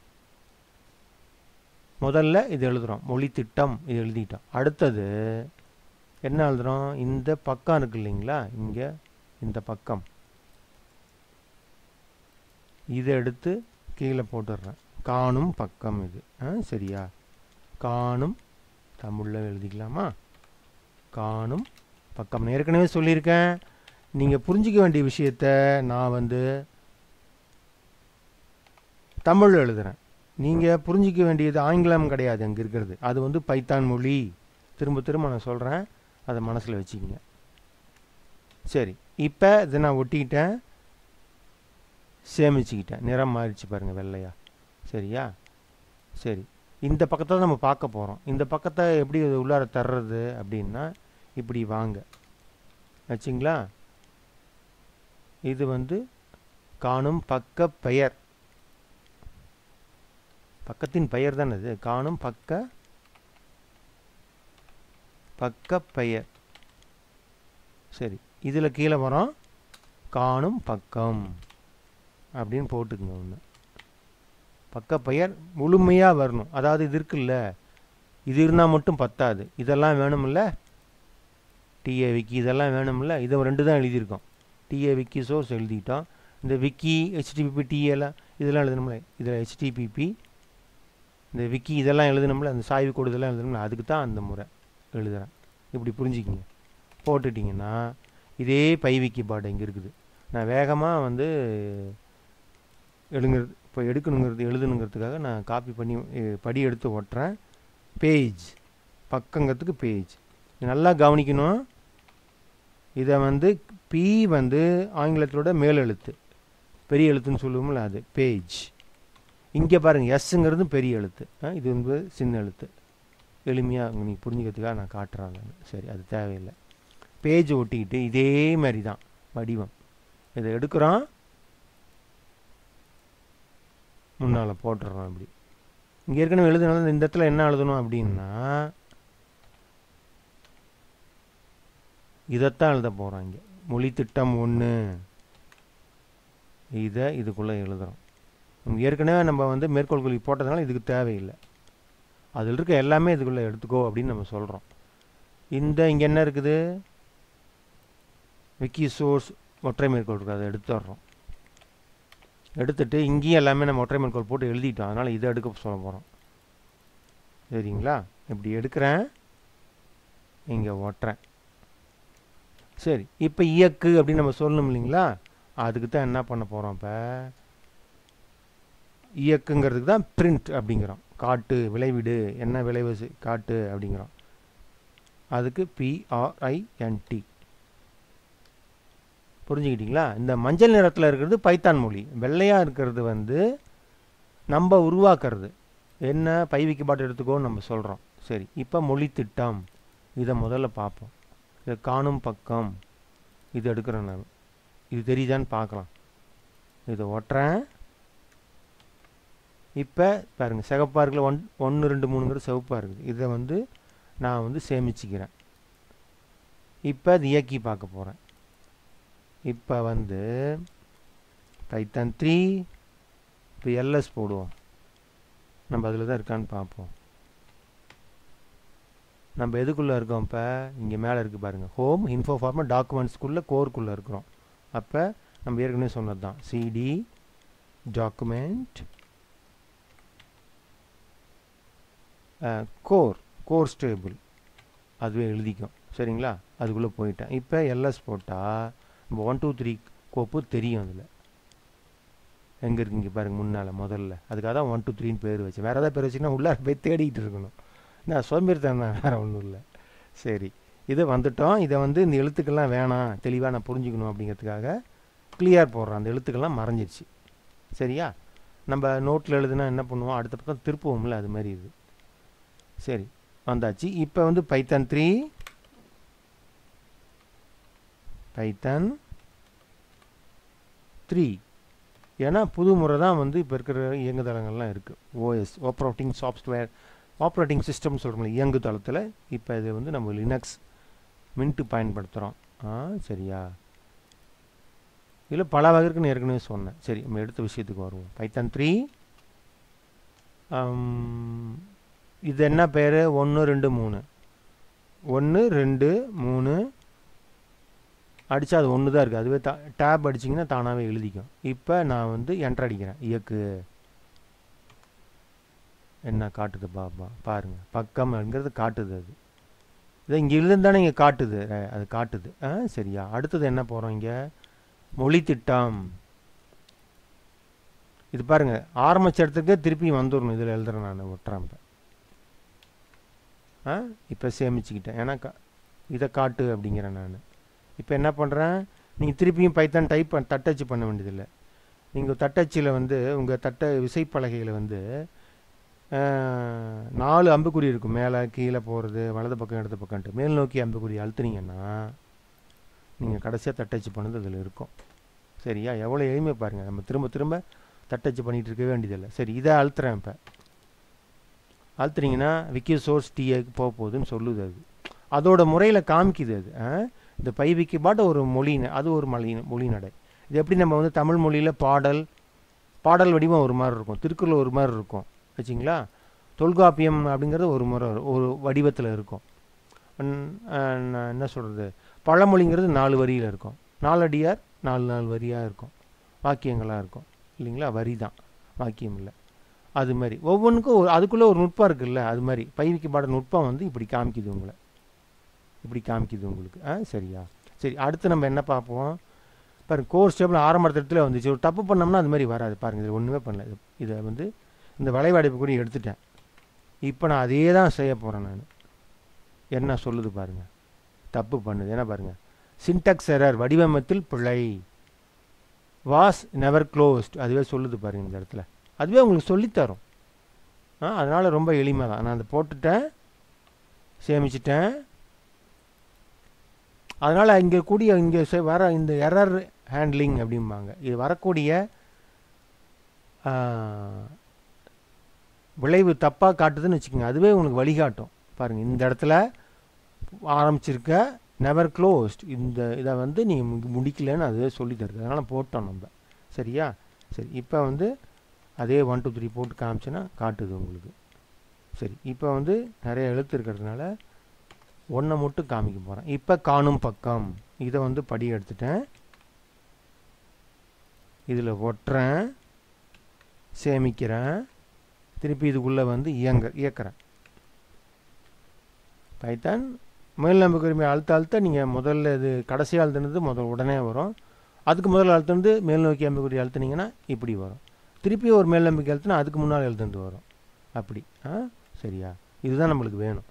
முதல்ல இது எழுதுகிறோம் மொழி திட்டம் இது எழுதிட்டோம் அடுத்தது என்ன எழுதுகிறோம் இந்த பக்கம் இருக்கு இல்லைங்களா இங்கே இந்த பக்கம் இதை எடுத்து கீழே போட்டுடுறேன் காணும் பக்கம் இது ஆ சரியா காணும் தமிழில் எழுதிக்கலாமா காணும் பக்கம் நான் ஏற்கனவே சொல்லியிருக்கேன் நீங்கள் புரிஞ்சிக்க வேண்டிய விஷயத்த நான் வந்து தமிழ் எழுதுகிறேன் நீங்கள் புரிஞ்சிக்க வேண்டியது ஆங்கிலம் கிடையாது அங்கே இருக்கிறது அது வந்து பைத்தான் மொழி திரும்ப திரும்ப நான் சொல்கிறேன் அதை மனசில் வச்சுக்கிங்க சரி இப்போ இதை நான் ஒட்டிக்கிட்டேன் சேமிச்சுக்கிட்டேன் நிறம் மாறிச்சு பாருங்கள் வெள்ளையா சரியா சரி இந்த பக்கத்தை தான் நம்ம பார்க்க போகிறோம் இந்த பக்கத்தை எப்படி இது உள்ளார தர்றது அப்படின்னா இப்படி வாங்க வச்சிங்களா இது வந்து காணும் பக்க பெயர் பக்கத்தின் பெயர் தானே இது காணும் பக்க பக்க பெயர் சரி இதில் கீழே வரோம் காணும் பக்கம் அப்படின்னு போட்டுக்குங்க ஒன்று பக்க பெயர் முழுமையாக வரணும் அதாவது இது இருக்குல்ல இது இருந்தால் மட்டும் பத்தாது இதெல்லாம் வேணும்ல டிஏ விக்கி இதெல்லாம் வேணும்ல இதை ரெண்டு தான் எழுதியிருக்கோம் டிஏ விக்கி சோர்ஸ் எழுதிட்டோம் இந்த விக்கி ஹெச்டிபிபி டிஏலாம் இதெல்லாம் எழுதணும்ல இதில் ஹெச்டிபிபி இந்த விக்கி இதெல்லாம் எழுதணும்ல அந்த சாய்வு கோடு இதெல்லாம் எழுதணும்ல அதுக்கு தான் அந்த முறை எழுதுகிறேன் இப்படி புரிஞ்சுக்கிங்க போட்டுட்டிங்கன்னா இதே பைவிக்கி பாடு இங்கே இருக்குது நான் வேகமாக வந்து எழுங்கிறது இப்போ எடுக்கணுங்கிறது எழுதணுங்கிறதுக்காக நான் காப்பி பண்ணி அஹ், படி எடுத்து ஒட்டுறேன் பேஜ் பக்கங்கிறதுக்கு பேஜ் நல்லா கவனிக்கணும் இதை வந்து பி வந்து ஆங்கிலத்தோட மேல் எழுத்து பெரிய எழுத்துன்னு சொல்லுவோம்ல அது பேஜ் இங்கே பாருங்கள் எஸ்ஸுங்கிறது பெரிய எழுத்து ஆ, இது வந்து சின்ன எழுத்து எளிமையாக நீங்கள் புரிஞ்சுக்கிறதுக்காக நான் காட்டுறேன் நான் சரி அது தேவையில்லை பேஜ் ஒட்டிக்கிட்டு இதே மாதிரி தான் வடிவம் இதை எடுக்கிறோம் முன்னால் போட்டுடுறோம் இப்படி இங்கே ஏற்கனவே எழுதுனால இந்த இடத்துல என்ன எழுதணும் அப்படின்னா இதைத்தான் எழுத போகிறோம் இங்கே மொழி திட்டம் ஒன்று இதை இதுக்குள்ளே எழுதுகிறோம் ஏற்கனவே நம்ம வந்து மேற்கோள் குறி போட்டதுனால இதுக்கு தேவையில்லை அதில் இருக்க எல்லாமே இதுக்குள்ளே எடுத்துக்கோ அப்படின்னு நம்ம சொல்கிறோம் இந்த இங்கே என்ன இருக்குது விக்கி சோர்ஸ் ஒற்றை மேற்கோள் இருக்குது அதை எடுத்துடுறோம் எடுத்துட்டு இங்கேயும் எல்லாமே நம்ம ஒற்றை மேற்கோள் போட்டு எழுதிட்டோம் அதனால் இதை எடுக்க சொல்ல போகிறோம் சரிங்களா இப்படி எடுக்கிறேன் இங்கே ஒட்டுறேன் சரி இப்போ இயக்கு அப்படின்னு நம்ம சொல்லணும் இல்லைங்களா அதுக்கு தான் என்ன பண்ண போகிறோம் இப்போ இயக்குங்கிறதுக்கு தான் பிரிண்ட் அப்படிங்கிறோம் காட்டு விளைவிடு என்ன விளைவு செய்- காட்டு அப்படிங்கிறோம் அதுக்கு பிஆர்ஐஎன்டி புரிஞ்சுக்கிட்டீங்களா இந்த மஞ்சள் நிறத்தில் இருக்கிறது பைத்தான் மொழி வெள்ளையாக இருக்கிறது வந்து நம்ம உருவாக்குறது என்ன பைவிக்கு பாட்டு எடுத்துக்கோன்னு நம்ம சொல்கிறோம் சரி இப்போ மொழி திட்டம் இதை முதல்ல பார்ப்போம் இதை காணும் பக்கம் இது எடுக்கிறேன் நான் இது தெரியுதான்னு பார்க்கலாம் இதை ஒட்டுறேன் இப்போ பாருங்கள் சிகப்பாக இருக்குல்ல ஒன் ஒன்று ரெண்டு மூணுங்கிற சிவப்பாக இருக்குது இதை வந்து நான் வந்து சேமிச்சுக்கிறேன் இப்போ அது இயக்கி பார்க்க போகிறேன் இப்போ வந்து பைத்தான் த்ரீ இப்போ எல்எஸ் போடுவோம் நம்ம அதில் தான் இருக்கான்னு பார்ப்போம் நம்ம எதுக்குள்ளே இருக்கோம் இப்போ இங்கே மேலே இருக்குது பாருங்கள் ஹோம் இன்ஃபோ ஃபார்மா டாக்குமெண்ட்ஸ்க்குள்ளே கோருக்குள்ளே இருக்கிறோம் அப்போ நம்ம ஏற்கனவே சொன்னது தான் cd document core core stable அதுவே எழுதிக்கும் சரிங்களா அதுக்குள்ளே போயிட்டேன் இப்போ எல்எஸ் போட்டால் நம்ம ஒன் டூ த்ரீ கோப்பு தெரியும் அதில் எங்கே இருக்குங்க பாருங்க முன்னால் முதல்ல அதுக்காக தான் ஒன் டூ த்ரீன்னு பேர் வச்சேன் வேறு ஏதாவது பேர் வச்சிங்கன்னா உள்ளார போய் தேடிக்கிட்டு இருக்கணும் நான் சோம்பேறித்தனம் தான் வேறு ஒன்றும் இல்லை சரி இதை வந்துட்டோம் இதை வந்து இந்த எழுத்துக்கள்லாம் வேணாம் தெளிவாக நான் புரிஞ்சுக்கணும் அப்படிங்கிறதுக்காக கிளியர் போடுறோம் அந்த எழுத்துக்கள்லாம் மறைஞ்சிருச்சு சரியா நம்ம நோட்டில் எழுதுனா என்ன பண்ணுவோம் அடுத்த பக்கம் திருப்புவோம்ல அது மாதிரி இது சரி வந்தாச்சு இப்போ வந்து பைத்தான் த்ரீ பைத்தான் த்ரீ ஏன்னா புது முறை தான் வந்து இப்போ இருக்கிற இயங்குதளங்கள்லாம் இருக்குது OS operating software operating system சொல்கிறோம்ல இயங்குதளத்தில் இப்போ இது வந்து நம்ம லினக்ஸ் மின்ட்டு பயன்படுத்துகிறோம் ஆ சரியா இதில் பல வகை இருக்குன்னு ஏற்கனவே சொன்னேன் சரி நம்ம எடுத்த விஷயத்துக்கு வருவோம் பைத்தான் த்ரீ இது என்ன பேர் ஒன்று ரெண்டு மூணு ஒன்று ரெண்டு மூணு அடித்தா அது ஒன்று தான் இருக்குது அதுவே தா டேப் அடிச்சிங்கன்னா தானாகவே எழுதிக்கும் இப்போ நான் வந்து என்ட்ரு அடிக்கிறேன் இயக்கு என்ன காட்டுது பாப்பா பாருங்கள் பக்கம்ங்கிறது காட்டுது அது இதை இங்கே இருந்தானே இங்கே காட்டுது ர- அது காட்டுது ஆ சரியா அடுத்தது என்ன போகிறோம் இங்கே மொழி திட்டம் இது பாருங்க ஆரம்பிச்ச இடத்துக்கே திருப்பி வந்துடணும் இதில் எழுதுறேன் நான் விட்டுறேன் இப்போ ஆ இப்போ சேமிச்சுக்கிட்டேன் ஏன்னா கா இதை காட்டு அப்படிங்கிறேன் நான் இப்போ என்ன பண்ணுறேன் நீங்கள் திருப்பியும் பைத்தான் டைப் பண்ண தட்டச்சு பண்ண வேண்டியதில்லை நீங்கள் தட்டச்சில் வந்து உங்கள் தட்ட விசைப்பலகையில் வந்து ஆஹ், நாலு அம்புக்குறி இருக்கும் மேலே கீழே போகிறது வலது பக்கம் இடது பக்கம்ட்டு மேல் நோக்கி அம்புக்குறி அழுத்துனீங்கன்னா நீங்கள் கடைசியாக தட்டச்சு பண்ணது அதில் இருக்கும் சரியா எவ்வளோ எளிமை பாருங்கள் நம்ம திரும்ப திரும்ப தட்டச்சு பண்ணிகிட்டு இருக்க வேண்டியதில்லை சரி இதை அழுத்துறேன் இப்போ அழுத்துனீங்கன்னா விக்கி சோர்ஸ் டிஏக்கு போக போகுதுன்னு சொல்லுது அது அதோட முறையில் காமிக்குது அது ஆ? இந்த பைவிக்கு பாட்டு ஒரு மொழி ந- அது ஒரு மொழி மொழி நடை இது எப்படி நம்ம வந்து தமிழ் மொழியில் பாடல் பாடல் வடிவம் ஒரு மாதிரி இருக்கும் திருக்குறள் ஒரு மாதிரி இருக்கும் வச்சிங்களா தொல்காப்பியம் அப்படிங்கிறது ஒரு முறை வரும். ஒரு வடிவத்தில் இருக்கும் உம், அஹ், நான் என்ன சொல்கிறது பழமொழிங்கிறது நாலு வரியில் இருக்கும் நாலடியார் நாலு நாலு வரியாக இருக்கும் வாக்கியங்களாக இருக்கும் இல்லைங்களா வரி தான் வாக்கியம் இல்லை அது மாதிரி ஒவ்வொன்றுக்கும் ஒரு அதுக்குள்ளே ஒரு நுட்பம் இருக்குல்ல அது மாதிரி பைவிக்கு பாட நுட்பம் வந்து இப்படி காமிக்குது உங்களை இப்படி காமிக்குது உங்களுக்கு ஆ சரியா சரி அடுத்து நம்ம என்ன பார்ப்போம் பாருங்க கோர்ஸ் டேபிள் ஆரம்ப இடத்துல வந்துச்சு ஒரு தப்பு பண்ணோம்னா அது மாதிரி வராது பாருங்கள் இது ஒன்றுமே பண்ணல இது இதை வந்து இந்த வளைவடைப்பு கூட எடுத்துட்டேன் இப்போ நான் அதே தான் செய்ய போகிறேன் நான் என்ன சொல்லுது பாருங்கள் தப்பு பண்ணுது என்ன பாருங்கள் சின்டக்ஸ் எரர் வடிவமைத்தில் பிழை வாஸ் நெவர் க்ளோஸ்ட் அதுவே சொல்லுது பாருங்க இந்த இடத்துல அதுவே உங்களுக்கு சொல்லித்தரும் ஆ அதனால் ரொம்ப எளிமை தான் நான் அதை போட்டுட்டேன் சேமிச்சிட்டேன் அதனால் இங்கே கூடிய இங்கே வர இந்த எரர் ஹேண்ட்லிங் அப்படிம்பாங்க இது வரக்கூடிய ஆ, விளைவு தப்பாக காட்டுதுன்னு வச்சுக்கோங்க அதுவே உங்களுக்கு வழிகாட்டும் பாருங்கள் இந்த இடத்துல ஆரம்பிச்சிருக்க நெவர் க்ளோஸ்ட் இந்த இதை வந்து நீங்கள் முடிக்கலன்னு அதுவே சொல்லி தருது அதனால் போட்டோம் நம்ம சரியா சரி இப்போ வந்து அதே ஒன் டூ த்ரீ போட்டு காமிச்சேன்னா காட்டுது உங்களுக்கு சரி இப்போ வந்து நிறைய எழுத்து இருக்கிறதுனால ஒன்றை மட்டும் காமிக்க போகிறேன் இப்போ காணும் பக்கம் இதை வந்து படி எடுத்துட்டேன் இதில் ஒட்டுறேன் சேமிக்கிறேன் திருப்பி இதுக்குள்ளே வந்து இயங்க இயக்கிறேன் பைத்தான் மேல் நம்பிக்கை உரிமை அழுத்த அழுத்த நீங்கள் முதல்ல இது கடைசி அழுத்தினது முதல் உடனே வரும் அதுக்கு முதல்ல அழுத்தினது மேல் நோக்கி அம்புக்குறி அழுத்துனீங்கன்னா இப்படி வரும் திருப்பி ஒரு மேல் நம்பிக்கை அழுத்தினா அதுக்கு முன்னால் எழுத்துனது வரும் அப்படி ஆ சரியா இதுதான் நம்மளுக்கு வேணும்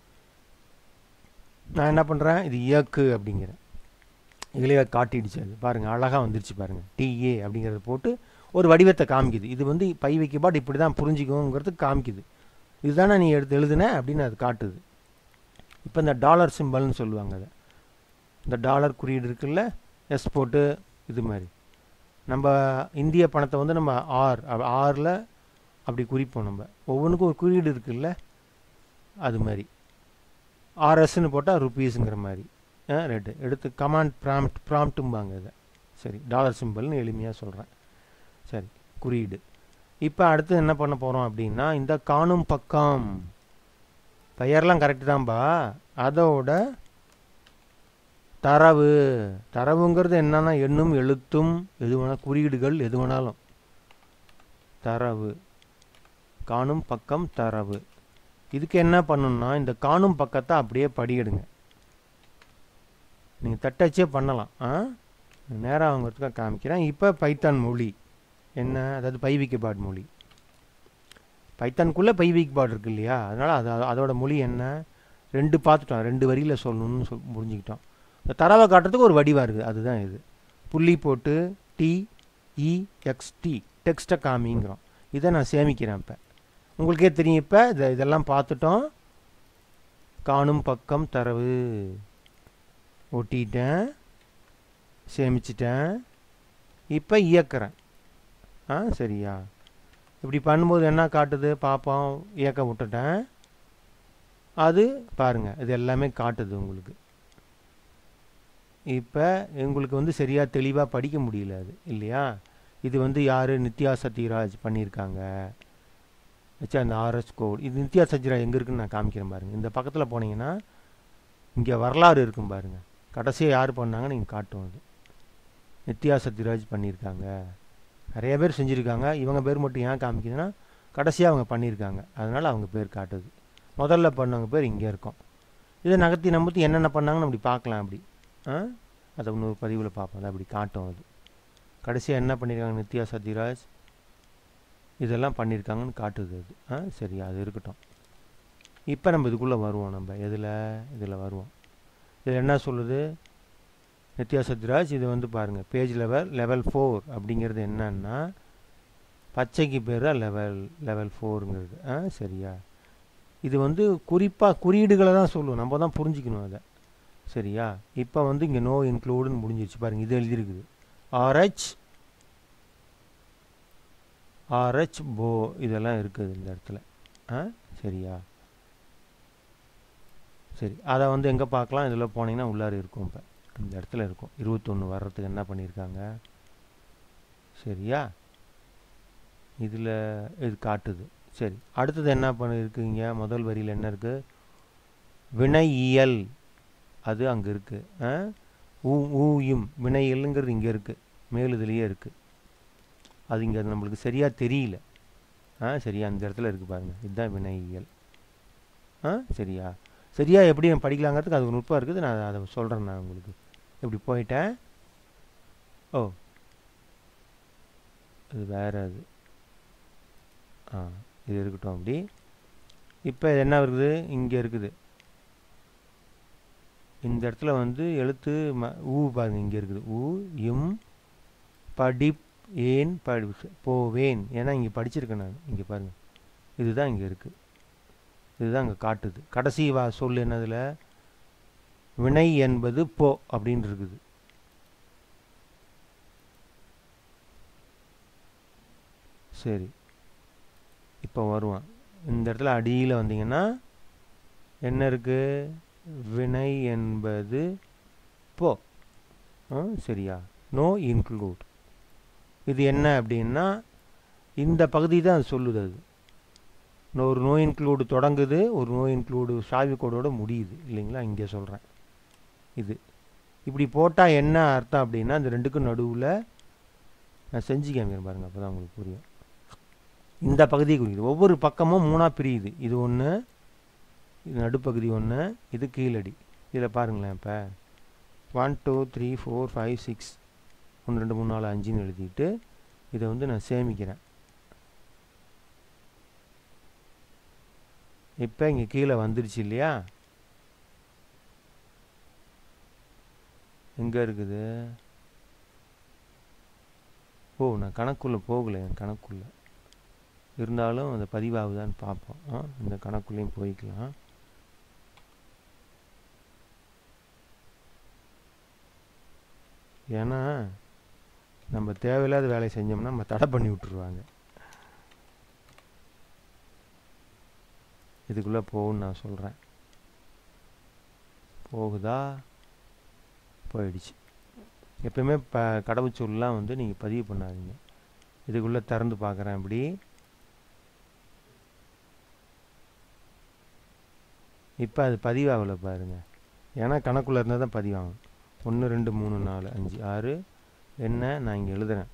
நான் என்ன பண்ணுறேன் இது இயக்கு அப்படிங்கிறேன் இதுலேயே காட்டிடுச்சு அது பாருங்கள் அழகாக வந்துருச்சு பாருங்கள் டிஏ அப்படிங்கிறத போட்டு ஒரு வடிவத்தை காமிக்குது இது வந்து பை வைக்கப்பாட்டு இப்படி தான் புரிஞ்சுக்கோங்கிறதுக்கு காமிக்குது இதுதானே நீ எடுத்து எழுதுன அப்படின்னு அது காட்டுது இப்போ இந்த டாலர் சிம்பல்னு சொல்லுவாங்க அதை இந்த டாலர் குறியீடு இருக்குல்ல எஸ் போட்டு இது மாதிரி நம்ம இந்திய பணத்தை வந்து நம்ம ஆர் ஆறில் அப்படி குறிப்போம் நம்ம ஒவ்வொன்றுக்கும் ஒரு குறியீடு இருக்குல்ல அது மாதிரி ஆர்எஸ்ன்னு போட்டால் ருபீஸுங்கிற மாதிரி ரெட்டு எடுத்து கமாண்ட் ப்ராம்ப்ட் ப்ராம்ப்ட்டும்பாங்க இதை சரி டாலர் சிம்பிள்னு எளிமையாக சொல்கிறேன் சரி குறியீடு இப்போ அடுத்து என்ன பண்ண போகிறோம் அப்படின்னா இந்த காணும் பக்கம் பெயர்லாம் கரெக்டு தான்பா அதோட தரவு தரவுங்கிறது என்னன்னா எண்ணும் எழுத்தும் எது வேணால் குறியீடுகள் எது வேணாலும் தரவு காணும் பக்கம் தரவு இதுக்கு என்ன பண்ணணும்னா இந்த காணும் பக்கத்தை அப்படியே படியிடுங்க நீங்கள் தட்டச்சே பண்ணலாம் ஆ நேராக அவங்கிறதுக்காக காமிக்கிறேன் இப்போ பைத்தான் மொழி என்ன அதாவது பைவிக்கபாட் மொழி பைத்தானுக்குள்ளே பைவிக்கபாட் இருக்கு இல்லையா அதனால் அது அதோட மொழி என்ன ரெண்டு பார்த்துட்டோம் ரெண்டு வரியில் சொல்லணும்னு சொல் புரிஞ்சுக்கிட்டோம் இந்த தரவை காட்டுறதுக்கு ஒரு வடிவாக இருக்குது அதுதான் இது புள்ளி போட்டு டி இ எக்ஸ் டி டெக்ஸ்ட்டை காமிங்கிறோம் இதை நான் சேமிக்கிறேன் இப்போ உங்களுக்கே தெரியும் இப்போ இதை இதெல்லாம் பார்த்துட்டோம் காணும் பக்கம் தரவு ஒட்டிட்டேன் சேமிச்சிட்டேன் இப்போ இயக்கிறேன் ஆ சரியா இப்படி பண்ணும்போது என்ன காட்டுது பார்ப்போம் இயக்க விட்டுட்டேன் அது பாருங்கள் இது எல்லாமே காட்டுது உங்களுக்கு இப்போ உங்களுக்கு வந்து சரியாக தெளிவாக படிக்க முடியல அது இல்லையா இது வந்து யார் நித்யா சத்யராஜ் பண்ணியிருக்காங்க வச்சு அந்த ஆர்எஸ் கோட் இது நித்யா சத்யராஜ் எங்கே இருக்குன்னு நான் காமிக்கிறேன் பாருங்கள் இந்த பக்கத்தில் போனீங்கன்னா இங்கே வரலாறு இருக்கும் பாருங்கள் கடைசியாக யார் பண்ணாங்கன்னு நீங்கள் காட்டும் அது நித்யா சத்யராஜ் பண்ணியிருக்காங்க நிறைய பேர் செஞ்சுருக்காங்க இவங்க பேர் மட்டும் ஏன் காமிக்குதுன்னா கடைசியாக அவங்க பண்ணியிருக்காங்க அதனால் அவங்க பேர் காட்டுது முதல்ல பண்ணவங்க பேர் இங்கே இருக்கும் இதை நகர்த்தி நம்பத்தி என்னென்ன பண்ணாங்கன்னு அப்படி பார்க்கலாம் அப்படி ஆ அதை இன்னொரு பதிவில் பார்ப்போம் அதை அப்படி காட்டும் அது கடைசியாக என்ன பண்ணியிருக்காங்க நித்யா சத்யராஜ் இதெல்லாம் பண்ணியிருக்காங்கன்னு காட்டுது அது ஆ சரி அது இருக்கட்டும் இப்போ நம்ம இதுக்குள்ளே வருவோம் நம்ம எதில் இதில் வருவோம் இதில் என்ன சொல்லுது நித்யா சத்யராஜ் இது வந்து பாருங்கள் பேஜ் லெவல் லெவல் ஃபோர் அப்படிங்கிறது என்னன்னா பச்சைக்கு பேர் தான் லெவல் லெவல் ஃபோருங்கிறது ஆ சரியா இது வந்து குறிப்பாக குறியீடுகளை தான் சொல்லுவோம் நம்ம தான் புரிஞ்சிக்கணும் அதை சரியா இப்போ வந்து இங்கே நோ இன்க்ளூடுன்னு முடிஞ்சிருச்சு பாருங்கள் இது எழுதியிருக்குது ஆர்ஹெச் ஆர்ஹெச் போ இதெல்லாம் இருக்குது இந்த இடத்துல ஆ சரியா சரி அதை வந்து எங்கே பார்க்கலாம் இதில் போனீங்கன்னா உள்ளார இருக்கும் இப்போ இந்த இடத்துல இருக்கும் இருபத்தொன்று வர்றதுக்கு என்ன பண்ணியிருக்காங்க சரியா இதில் இது காட்டுது சரி அடுத்தது என்ன பண்ணியிருக்கீங்க முதல் வரியில் என்ன இருக்குது வினையியல் அது அங்கே இருக்குது ஊ ஊயும் வினையியலுங்கிறது இங்கே இருக்குது மேலுதுலேயே இருக்குது அது இங்கே நம்மளுக்கு சரியாக தெரியல ஆ சரியா அந்த இடத்துல இருக்குது பாருங்கள் இதுதான் வினையியல் ஆ சரியா சரியா எப்படி நான் படிக்கலாங்கிறதுக்கு அது ஒரு நுட்பம் இருக்குது நான் அதை சொல்கிறேன் நான் உங்களுக்கு இப்படி போயிட்டேன் ஓ இது வேறு அது ஆ இது இருக்கட்டும் அப்படி இப்போ என்ன இருக்குது இங்கே இருக்குது இந்த இடத்துல வந்து எழுத்து ம ஊ பாருங்க இங்கே இருக்குது ஊ இம் படிப் ஏன் படி போவேன் ஏன்னா இங்கே படிச்சிருக்கேன் நான் இங்கே பாருங்கள் இதுதான் இங்கே இருக்குது இதுதான் அங்கே காட்டுது கடைசி வா சொல் என்னதில் வினை என்பது போ அப்படின்னு இருக்குது சரி இப்போ வருவான் இந்த இடத்துல அடியில் வந்தீங்கன்னா என்ன இருக்கு வினை என்பது போ ஆ, சரியா நோ இன்க்ளூட் இது என்ன அப்படின்னா இந்த பகுதி தான் அது சொல்லுது அது இன்னும் ஒரு நோ இன்க்ளூடு தொடங்குது ஒரு நோ இன்க்ளூடு சாவி கோடோட முடியுது இல்லைங்களா இங்கே சொல்கிறேன் இது இப்படி போட்டால் என்ன அர்த்தம் அப்படின்னா இந்த ரெண்டுக்கும் நடுவில் நான் செஞ்சு காமிக்கிறேன் பாருங்கள் அப்போ தான் உங்களுக்கு புரியும் இந்த பகுதியை குறிக்குது ஒவ்வொரு பக்கமும் மூணாக பிரியுது இது ஒன்று இது நடுப்பகுதி ஒன்று இது கீழடி இதில் பாருங்களேன் இப்போ one two three four five six ஒன்று ரெண்டு மூணு நாலு அஞ்சுன்னு எழுதிட்டு இதை வந்து நான் சேமிக்கிறேன் இப்போ இங்கே கீழே வந்துருச்சு இல்லையா எங்கே இருக்குது ஓ நான் கணக்குள்ளே போகலை என் கணக்குள்ளே இருந்தாலும் அது பதிவாகுதான்னு பார்ப்போம் ஆ, இந்த கணக்குள்ளேயும் போய்க்கலாம் ஏன்னா நம்ம தேவையில்லாத வேலையை செஞ்சோம்னா நம்ம தடை பண்ணி விட்டுருவாங்க இதுக்குள்ளே போகும்னு நான் சொல்கிறேன் போகுதா போயிடுச்சு எப்பயுமே ப கடவுச்சொல்லாம் வந்து நீங்கள் பதிவு பண்ணாதீங்க இதுக்குள்ளே திறந்து பார்க்குறேன் இப்படி இப்போ அது பதிவாகல பாருங்க ஏன்னா கணக்குள்ளே இருந்தால் தான் பதிவாகும் ஒன்று ரெண்டு மூணு நாலு அஞ்சு ஆறு என்ன நான் இங்கே எழுதுறேன்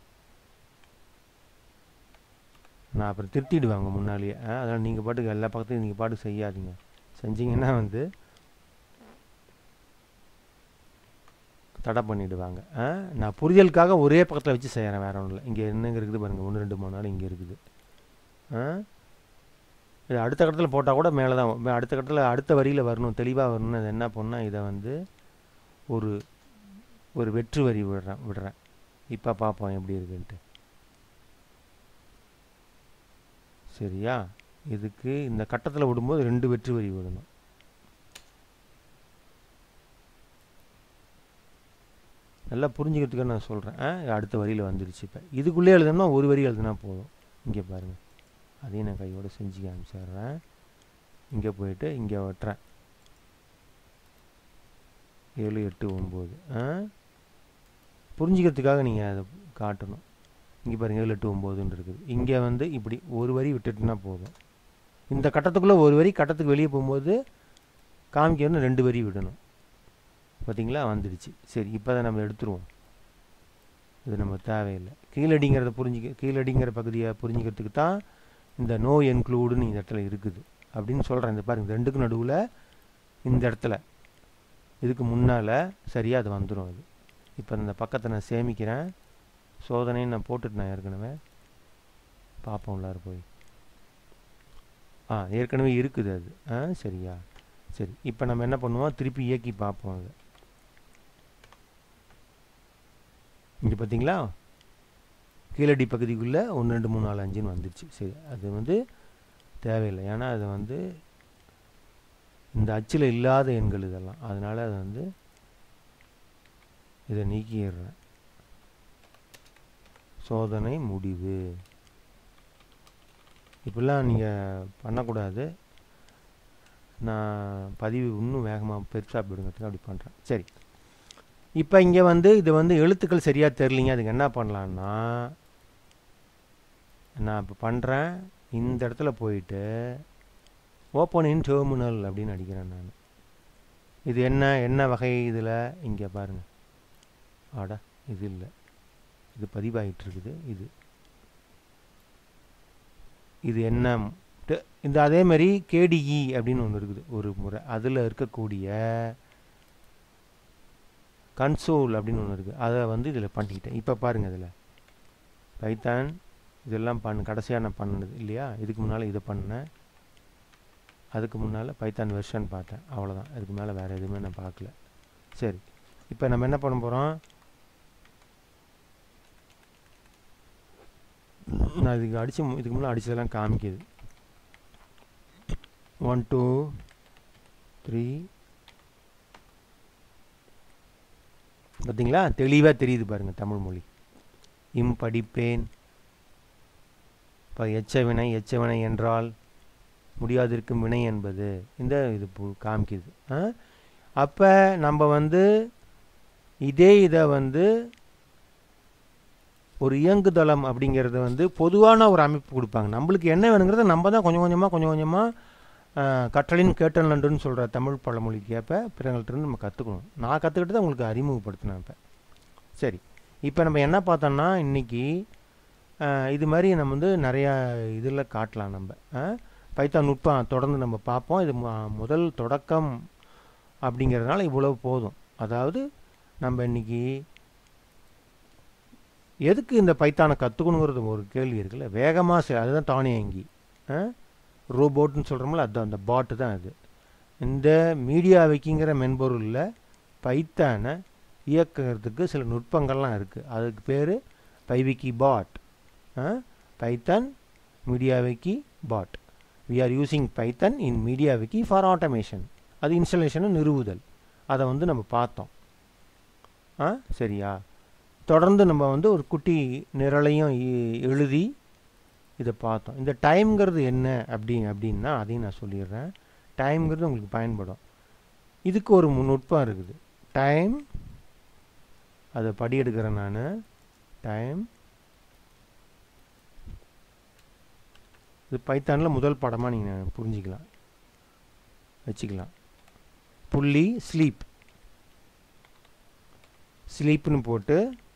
நான் அப்புறம் திருத்திடுவாங்க முன்னாலேயே ஆ, அதனால் நீங்கள் பாட்டுக்கு எல்லா பக்கத்தையும் நீங்கள் பாட்டுக்கு செய்யாதீங்க செஞ்சீங்கன்னா வந்து தடை பண்ணிடுவாங்க ஆ, நான் புரிதலுக்காக ஒரே பக்கத்தில் வச்சு செய்கிறேன் வேற ஒன்றும் இல்லை இங்கே என்னங்க இருக்குது பாருங்கள் ஒன்று ரெண்டு மூணு நாள் இங்கே இருக்குது ஆ இது அடுத்த கட்டத்தில் போட்டால் கூட மேலே தான் வரும். அடுத்த கட்டத்தில் அடுத்த வரியில் வரணும் தெளிவாக வரணும்னு அது என்ன பண்ணால் இதை வந்து ஒரு ஒரு வெற்று வரி விடுறேன் விடுறேன் இப்போ பார்ப்போம் எப்படி இருக்குன்ட்டு சரியா இதுக்கு இந்த கட்டத்தில் விடும்போது ரெண்டு வெற்று வரி விடணும் நல்லா புரிஞ்சுக்கிறதுக்காக நான் சொல்கிறேன் அடுத்த வரியில் வந்துருச்சு இப்போ இதுக்குள்ளே எழுதணும்னா ஒரு வரி எழுதுனா போதும் இங்கே பாருங்கள் அதையும் நான் கையோட செஞ்சு காமிச்சிடுறேன் இங்கே போயிட்டு இங்கே வெட்டுறேன் ஏழு எட்டு ஒம்பது புரிஞ்சுக்கிறதுக்காக நீங்கள் அதை காட்டணும் இங்கே பாருங்கள் ஏழு எட்டு ஒம்போதுன்னு இருக்குது இங்கே வந்து இப்படி ஒரு வரி விட்டுட்டுனா போதும் இந்த கட்டத்துக்குள்ளே ஒரு வரி கட்டத்துக்கு வெளியே போகும்போது காமிக்கணும் ரெண்டு வரி விடணும் பார்த்தீங்களா வந்துடுச்சு சரி இப்போ தான் நம்ம எடுத்துருவோம் இது நம்ம தேவையில்லை கீழடிங்கிறத புரிஞ்சுக்க கீழடிங்கிற பகுதியை புரிஞ்சுக்கிறதுக்கு தான் இந்த நோ என்க்ளூடுன்னு இந்த இடத்துல இருக்குது அப்படின்னு சொல்கிறேன் இந்த பாருங்க ரெண்டுக்கு நடுவில் இந்த இடத்துல இதுக்கு முன்னால் சரியாக அது வந்துடும் அது இப்போ இந்த பக்கத்தை நான் சேமிக்கிறேன் சோதனைன்னு நான் போட்டுட்டு நான் ஏற்கனவே பார்ப்போம் உள்ளார போய் ஆ ஏற்கனவே இருக்குது அது ஆ சரியா சரி இப்போ நம்ம என்ன பண்ணுவோம் திருப்பி இயக்கி பார்ப்போம் அதை இங்கே பார்த்தீங்களா கீழடி பகுதிக்குள்ளே ஒன்று ரெண்டு மூணு நாலு அஞ்சுன்னு வந்துடுச்சு சரி அது வந்து தேவையில்லை ஏன்னா அது வந்து இந்த அச்சில் இல்லாத எண்கள் இதெல்லாம் அதனால் அது வந்து இதை நீக்கிடுறேன் சோதனை முடிவு இப்படிலாம் நீங்கள் பண்ணக்கூடாது நான் பதிவு இன்னும் வேகமாக பெருசாக போயிடுங்கிறதுக்கு அப்படி பண்ணுறேன் சரி இப்போ இங்கே வந்து இது வந்து எழுத்துக்கள் சரியாக தெரிலிங்க அதுக்கு என்ன பண்ணலான்னா நான் இப்போ பண்ணுறேன் இந்த இடத்துல போயிட்டு ஓப்பன் இன் டெர்மினல் அப்படின்னு அடிக்கிறேன் நான் இது என்ன என்ன வகை இதில் இங்கே பாருங்கள் ஆடா இது இல்லை இது பதிவாகிட்டு இருக்குது இது இது என்ன ட- இந்த அதே மாதிரி கேடிஇ அப்படின்னு ஒன்று இருக்குது ஒரு முறை அதில் இருக்கக்கூடிய கன்சோல் அப்படின்னு ஒன்று இருக்குது அதை வந்து இதில் பண்ணிக்கிட்டேன் இப்போ பாருங்கள் இதில் பைத்தான் இதெல்லாம் பண்ண கடைசியாக நான் பண்ணினது இல்லையா இதுக்கு முன்னால் இதை பண்ணேன் அதுக்கு முன்னால் பைத்தான் வெர்ஷன் பார்த்தேன் அவ்வளோதான் அதுக்கு மேலே வேறு எதுவுமே நான் பார்க்கல சரி இப்போ நம்ம என்ன பண்ண போகிறோம் நான் இதுக்கு அடித்து இதுக்கு முன்னாடி அடித்ததெல்லாம் காமிக்குது ஒன் டூ த்ரீ பார்த்தீங்களா தெளிவாக தெரியுது பாருங்கள் தமிழ் மொழி இம் படிப்பேன் இப்போ எச்ச வினை எச்ச வினை என்றால் முடியாதிருக்கும் வினை என்பது இந்த இது பு- காமிக்குது அப்போ நம்ம வந்து இதே இதை வந்து ஒரு இயங்குதளம் அப்படிங்கிறது வந்து பொதுவான ஒரு அமைப்பு கொடுப்பாங்க நம்மளுக்கு என்ன வேணுங்கிறத நம்ம தான் கொஞ்சம் கொஞ்சமாக கொஞ்சம் கொஞ்சமாக கற்றலின் கேட்டல் நன்றுன்னு சொல்கிற தமிழ் பழமொழிக்கு ஏற்ப பிறங்கள்ட்ட நம்ம கற்றுக்கணும் நான் கற்றுக்கிட்டு தான் உங்களுக்கு அறிமுகப்படுத்தினேன் இப்போ சரி இப்போ நம்ம என்ன பார்த்தோம்னா இன்றைக்கி இது மாதிரி நம்ம வந்து நிறையா இதில் காட்டலாம் நம்ம அஹ், பைத்தான் நுட்பம் தொடர்ந்து நம்ம பார்ப்போம் இது மு- முதல் தொடக்கம் அப்படிங்கிறதுனால இவ்வளவு போதும் அதாவது நம்ம இன்னைக்கு எதுக்கு இந்த பைத்தானை கற்றுக்கணுங்கிறது ஒரு கேள்வி இருக்குல்ல வேகமாக செ அதுதான் தானியங்கி ரோபோட்னு சொல்கிறோம்ல அதுதான் அந்த பாட்டு தான் அது இந்த மீடியா வைக்கிங்கிற மென்பொருளில் பைத்தானை இயக்கிறதுக்கு சில நுட்பங்கள்லாம் இருக்குது அதுக்கு பேர் Pywikibot Python MediaWiki bot we are using Python in MediaWiki for automation அது இன்ஸ்டலேஷனை நிறுவுதல் அதை வந்து நம்ம பார்த்தோம் ஆ சரியா தொடர்ந்து நம்ம வந்து ஒரு குட்டி நிரலையும் எ- எழுதி இதை பார்த்தோம் இந்த டைம்ங்கிறது என்ன அப்படி அப்படின்னா அதையும் நான் சொல்லிடுறேன் டைம்ங்கிறது உங்களுக்கு பயன்படும் இதுக்கு ஒரு மு- நுட்பம் இருக்குது டைம் அதை படி எடுக்கிறேன் நான் டைம் இது பைத்தானில் முதல் படமாக நீங்கள் புரிஞ்சிக்கலாம் வச்சுக்கலாம் புள்ளி ஸ்லீப் ஸ்லீப்னு போட்டு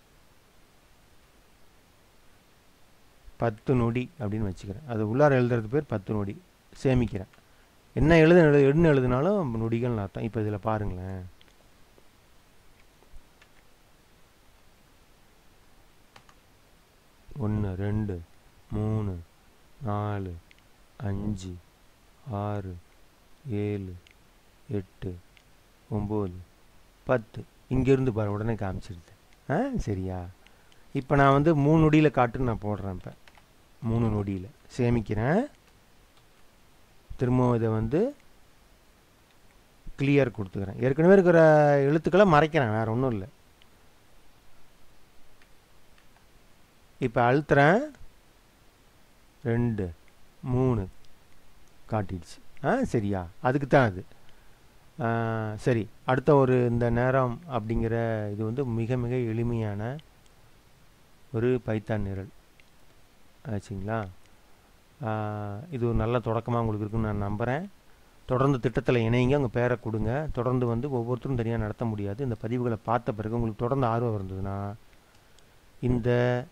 பத்து நொடி அப்படின்னு வச்சுக்கிறேன் அது உள்ளார எழுதுறது பேர் பத்து நொடி சேமிக்கிறேன் என்ன எழுத எழு என்ன எழுதினாலும் நொடிகள்னு அர்த்தம் இப்போ இதில் பாருங்களேன் ஒன்று ரெண்டு மூணு நாலு அஞ்சு ஆறு ஏழு எட்டு ஒம்பது பத்து இங்கேருந்து பாரு உடனே காமிச்சிருது ஆ சரியா இப்போ நான் வந்து மூணு நொடியில் காட்டுன்னு நான் போடுறேன் இப்போ மூணு நொடியில் சேமிக்கிறேன் திரும்பவும் இதை வந்து கிளியர் கொடுத்துக்கிறேன் ஏற்கனவே இருக்கிற எழுத்துக்களை மறைக்கிறேன் வேறு ஒன்றும் இல்லை இப்போ அழுத்துறேன் ரெண்டு மூணு காட்டிடுச்சு ஆ சரியா அதுக்கு தான் அது ஆ, சரி அடுத்த ஒரு இந்த நேரம் அப்படிங்கிற இது வந்து மிக மிக எளிமையான ஒரு பைத்தான் நிரல் ஆச்சுங்களா ஆ, இது ஒரு நல்ல தொடக்கமாக உங்களுக்கு இருக்குன்னு நான் நம்புகிறேன் தொடர்ந்து திட்டத்தில் இணைங்க உங்கள் பேரை கொடுங்க தொடர்ந்து வந்து ஒவ்வொருத்தரும் தனியாக நடத்த முடியாது இந்த பதிவுகளை பார்த்த பிறகு உங்களுக்கு தொடர்ந்து ஆர்வம் இருந்ததுன்னா இந்த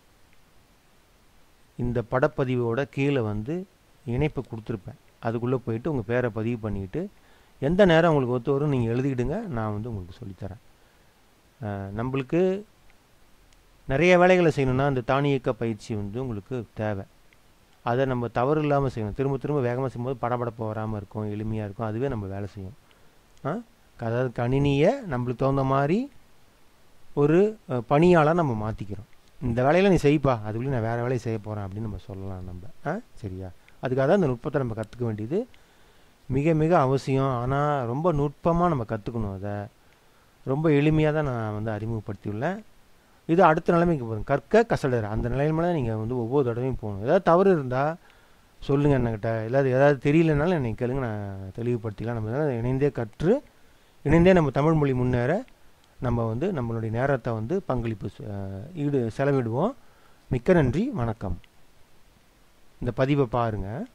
இந்த படப்பதிவோட கீழே வந்து இணைப்பு கொடுத்துருப்பேன் அதுக்குள்ளே போயிட்டு உங்கள் பேரை பதிவு பண்ணிக்கிட்டு எந்த நேரம் உங்களுக்கு ஒத்து வரும் நீங்கள் எழுதிக்கிடுங்க நான் வந்து உங்களுக்கு சொல்லித்தரேன் அஹ், நம்மளுக்கு நிறைய வேலைகளை செய்யணும்னா இந்த தானியக்க பயிற்சி வந்து உங்களுக்கு தேவை அதை நம்ம தவறு இல்லாமல் செய்யணும் திரும்ப திரும்ப வேகமாக செய்யும்போது படபடப்பு வராமல் இருக்கும் எளிமையாக இருக்கும் அதுவே நம்ம வேலை செய்யும் ஆ அதாவது கணினியை நம்மளுக்கு தகுந்த மாதிரி ஒரு பணியாளாக நம்ம மாற்றிக்கிறோம் இந்த வேலையில் நீ செய்ப்பா அதுக்குள்ளே நான் வேறு வேலையை செய்ய போகிறேன் அப்படின்னு நம்ம சொல்லலாம் நம்ம ஆ சரியா அதுக்காக தான் இந்த நுட்பத்தை நம்ம கற்றுக்க வேண்டியது மிக மிக அவசியம் ஆனால் ரொம்ப நுட்பமாக நம்ம கற்றுக்கணும் அதை ரொம்ப எளிமையாக தான் நான் வந்து அறிமுகப்படுத்தியுள்ளேன் இது அடுத்த நிலைமைக்கு போகும் கற்க கசடர் அந்த நிலைமையில நீங்கள் வந்து ஒவ்வொரு தடவையும் போகணும் ஏதாவது தவறு இருந்தால் சொல்லுங்கள் என்கிட்ட இல்லாத ஏதாவது தெரியலனாலும் என்னை கேளுங்க நான் தெளிவுபடுத்திக்கலாம் நம்ம இதெல்லாம் இணைந்தே கற்று இணைந்தே நம்ம தமிழ் மொழி முன்னேற நம்ம வந்து நம்மளுடைய நேரத்தை வந்து பங்களிப்பு செ- அஹ் ஈடு செலவிடுவோம் மிக்க நன்றி வணக்கம் இந்த பதிவை பாருங்கள்